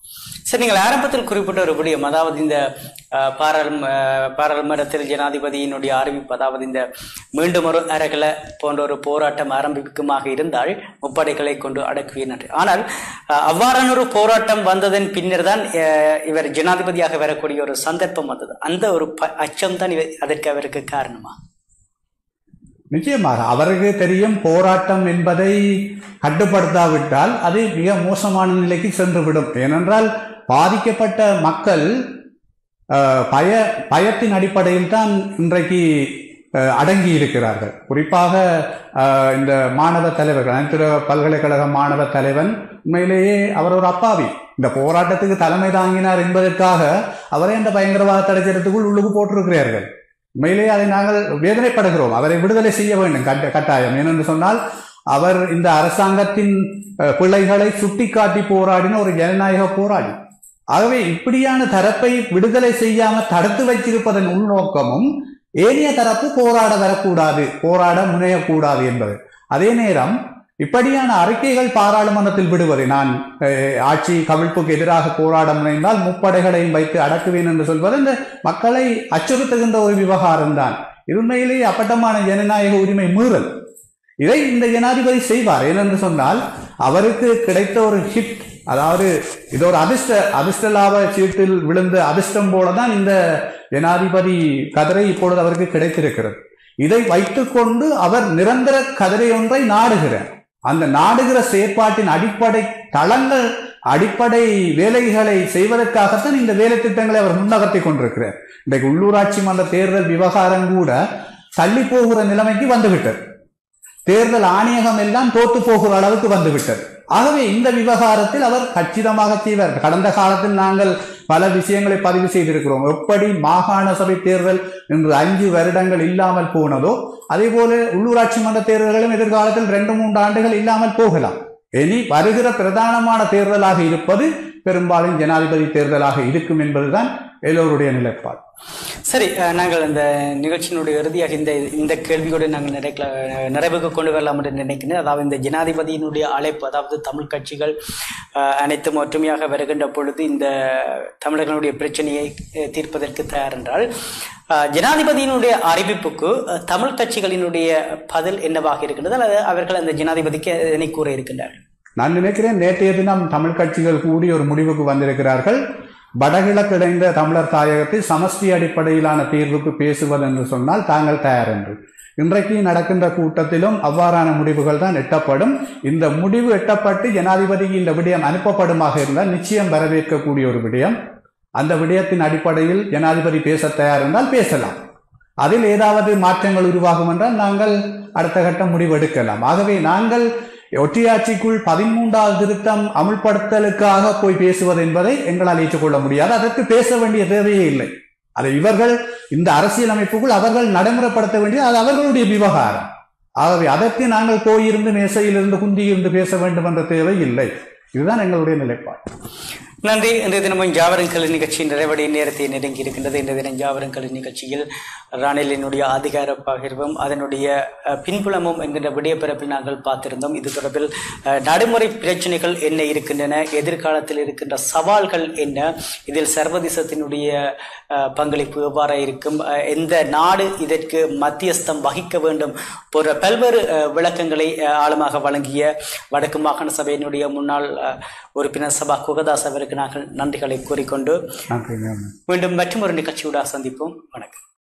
Speaker 1: சரி நீங்கள் ஆரம்பத்தில் குறிப்பிட்ட ஒரு விடயம் அதாவது இந்த அஹ், பாராளும அஹ், பாராளுமன்றத்தில் ஜனாதிபதியினுடைய அறிவிப்பு அதாவது இந்த மீண்டும் ஒரு அரகல போன்ற ஒரு போராட்டம் ஆரம்பிக்குமாக இருந்தால் முப்படைகளை கொண்டு அடக்குவேன் ஆனால் அஹ், அவ்வாறான ஒரு போராட்டம் வந்ததன் பின்னர் தான் அஹ், இவர் ஜனாதிபதியாக வரக்கூடிய ஒரு சந்தர்ப்பம் வந்தது அந்த ஒரு ப- அச்சம்தான் இவர் அதற்கு அவருக்கு காரணமா
Speaker 2: நிச்சயமாக அவருக்கு தெரியும் போராட்டம் என்பதை கட்டுப்படுத்தாவிட்டால் அது மிக மோசமான நிலைக்கு சென்றுவிடும் ஏனென்றால் பாதிக்கப்பட்ட மக்கள் அஹ், பய பயத்தின் அடிப்படையில் தான் இன்றைக்கு அஹ், அடங்கி இருக்கிறார்கள் குறிப்பாக அஹ், இந்த மாணவ தலைவர்கள் அனைத்து பல்கலைக்கழக மாணவ தலைவன் உண்மையிலேயே அவர் ஒரு அப்பாவி இந்த போராட்டத்துக்கு தலைமை தாங்கினார் என்பதற்காக அவரை அந்த பயங்கரவாத தடைச்சட்டத்துக்குள் உள்ளுக்கு போட்டிருக்கிறார்கள் உண்மையிலேயே அதை நாங்கள் வேதனைப்படுகிறோம் அவரை விடுதலை செய்ய வேண்டும் கட்ட கட்டாயம் ஏனென்று சொன்னால் அவர் இந்த அரசாங்கத்தின் அஹ், பிள்ளைகளை சுட்டிக்காட்டி போராடின ஒரு ஜனநாயக போராடி ஆகவே இப்படியான தரப்பை விடுதலை செய்யாம தடுத்து வைத்திருப்பதன் உள்நோக்கமும் ஏனைய தரப்பு போராட வரக்கூடாது போராட முனையக்கூடாது என்பது அதே நேரம் இப்படியான அறிக்கைகள் பாராளுமன்றத்தில் விடுவது நான் அஹ், ஆட்சி கவிழ்ப்புக்கு எதிராக போராட முனைந்தால் முப்படைகளையும் வைத்து அடக்குவேன் என்று சொல்வது இந்த மக்களை அச்சுறுத்துகின்ற ஒரு விவகாரம் தான் இது உண்மையிலேயே அப்பட்டமான ஜனநாயக உரிமை மீறல் இதை இந்த ஜனாதிபதி செய்வார் ஏனென்று சொன்னால் அவருக்கு கிடைத்த ஒரு ஹிட் அதாவது இது ஒரு அதிர்ஷ்ட அதிர்ஷ்ட லாப சீட்டில் விழுந்த அதிர்ஷ்டம் போலதான் இந்த ஜனாதிபதி கதிரை இப்பொழுது அவருக்கு கிடைத்திருக்கிறது இதை வைத்துக்கொண்டு அவர் நிரந்தர கதிரை ஒன்றை நாடுகிறார் அந்த நாடுகிற செயற்பாட்டின் அடிப்படை தளங்கள் அடிப்படை வேலைகளை செய்வதற்காகத்தான் இந்த வேலை திட்டங்களை அவர் முன்னகர்த்தி கொண்டிருக்கிறார் இன்றைக்கு உள்ளூராட்சி மன்ற தேர்தல் விவகாரம் கூட தள்ளி போகிற நிலைமைக்கு வந்துவிட்டது தேர்தல் ஆணையகம் எல்லாம் தோத்து போகிற அளவுக்கு வந்துவிட்டது ஆகவே இந்த விவகாரத்தில் அவர் கச்சிதமாக செய்வார் கடந்த காலத்தில் நாங்கள் பல விஷயங்களை பதிவு செய்திருக்கிறோம் எப்படி மாகாண சபை தேர்தல் இன்று அஞ்சு வருடங்கள் இல்லாமல் போனதோ அதே போல உள்ளூராட்சி மன்ற தேர்தல்களும் எதிர்காலத்தில் ரெண்டு மூன்று ஆண்டுகள் இல்லாமல் போகலாம் இனி வருகிற பிரதானமான தேர்தலாக இருப்பது பெரும்பாலும் ஜனாதிபதி தேர்தலாக இருக்கும் என்பதுதான் எல்லோருடைய நிலைப்பாடு
Speaker 1: சரி அஹ், நாங்கள் இந்த நிகழ்ச்சியினுடைய இறுதியாக இந்த இந்த கேள்வியோடு நாங்கள் நிறைய நிறைவுக்கு கொண்டு வரலாம் என்று நினைக்கிறேன் அதாவது இந்த ஜனாதிபதியினுடைய அழைப்பு அதாவது தமிழ் கட்சிகள் அஹ், அனைத்தும் ஒற்றுமையாக வருகின்ற பொழுது இந்த தமிழர்களுடைய பிரச்சனையை அஹ், தீர்ப்பதற்கு தயார் என்றால் அஹ், ஜனாதிபதியினுடைய அறிவிப்புக்கு அஹ், தமிழ் கட்சிகளினுடைய பதில் என்னவாக இருக்கின்றது அல்லது அவர்கள் அந்த ஜனாதிபதிக்கு எதனை கூற இருக்கின்றார்கள்
Speaker 2: நான் நினைக்கிறேன் நேற்றைய தினம் தமிழ் கட்சிகள் கூடி ஒரு முடிவுக்கு வந்திருக்கிறார்கள் வடகிழக்கு இணைந்த தமிழர் தாயகத்தில் சமஷ்டி அடிப்படையிலான தீர்வுக்கு பேசுவது என்று சொன்னால் தாங்கள் தயார் என்று இன்றைக்கு நடக்கின்ற கூட்டத்திலும் அவ்வாறான முடிவுகள் தான் எட்டப்படும் இந்த முடிவு எட்டப்பட்டு ஜனாதிபதிக்கு இந்த விடயம் அனுப்பப்படுமாக இருந்தால் நிச்சயம் வரவேற்கக்கூடிய ஒரு விடயம் அந்த விடயத்தின் அடிப்படையில் ஜனாதிபதி பேச தயார் இருந்தால் பேசலாம் அதில் ஏதாவது மாற்றங்கள் உருவாகும் என்றால் நாங்கள் அடுத்த கட்ட முடிவு எடுக்கலாம் ஆகவே நாங்கள் ஒற்றையாட்சிக்குள் பதிமூன்றாவது திருத்தம் அமுல்படுத்தலுக்காக போய் பேசுவது என்பதை எங்களால் ஏற்றுக்கொள்ள முடியாது அதற்கு பேச வேண்டிய தேவையே இல்லை அதை இவர்கள் இந்த அரசியலமைப்புக்குள் அவர்கள் நடைமுறைப்படுத்த வேண்டிய அது அவர்களுடைய விவகாரம் ஆகவே அதற்கு நாங்கள் போயிருந்து மேசையிலிருந்து குந்தியிருந்து பேச வேண்டும் என்ற தேவை இல்லை இதுதான் எங்களுடைய நிலைப்பாடு
Speaker 1: நன்றி இன்றைய தினமும் ஜாவரங்கல் நிகழ்ச்சியின் நிறைவடைய நேரத்தை நெருங்கி இருக்கின்றது இன்றைய தினம் ஜாவரங்கல் நிகழ்ச்சியில் ரணிலினுடைய அதிகார பகிர்வும் அதனுடைய அஹ், பின்புலமும் என்கின்ற விடயப்பிறப்பில் நாங்கள் பார்த்திருந்தோம் இது தொடர்பில் அஹ், நடைமுறை பிரச்சனைகள் என்ன இருக்கின்றன எதிர்காலத்தில் இருக்கின்ற சவால்கள் என்ன இதில் சர்வதேசத்தினுடைய அஹ், பங்களிப்பு எவ்வாறு இருக்கும் அஹ், எந்த நாடு இதற்கு மத்தியஸ்தம் வகிக்க வேண்டும் போன்ற பல்வேறு அஹ், விளக்கங்களை அஹ், ஆழமாக வழங்கிய வடக்கு மாகாண சபையினுடைய முன்னாள் அஹ், உறுப்பினர் சபா குகதாஸ் அவருக்கு நாங்கள் நன்றிகளை கூறிக்கொண்டு
Speaker 2: நன்றி
Speaker 1: மீண்டும் மற்றொரு நிகழ்ச்சியோட சந்திப்போம் வணக்கம்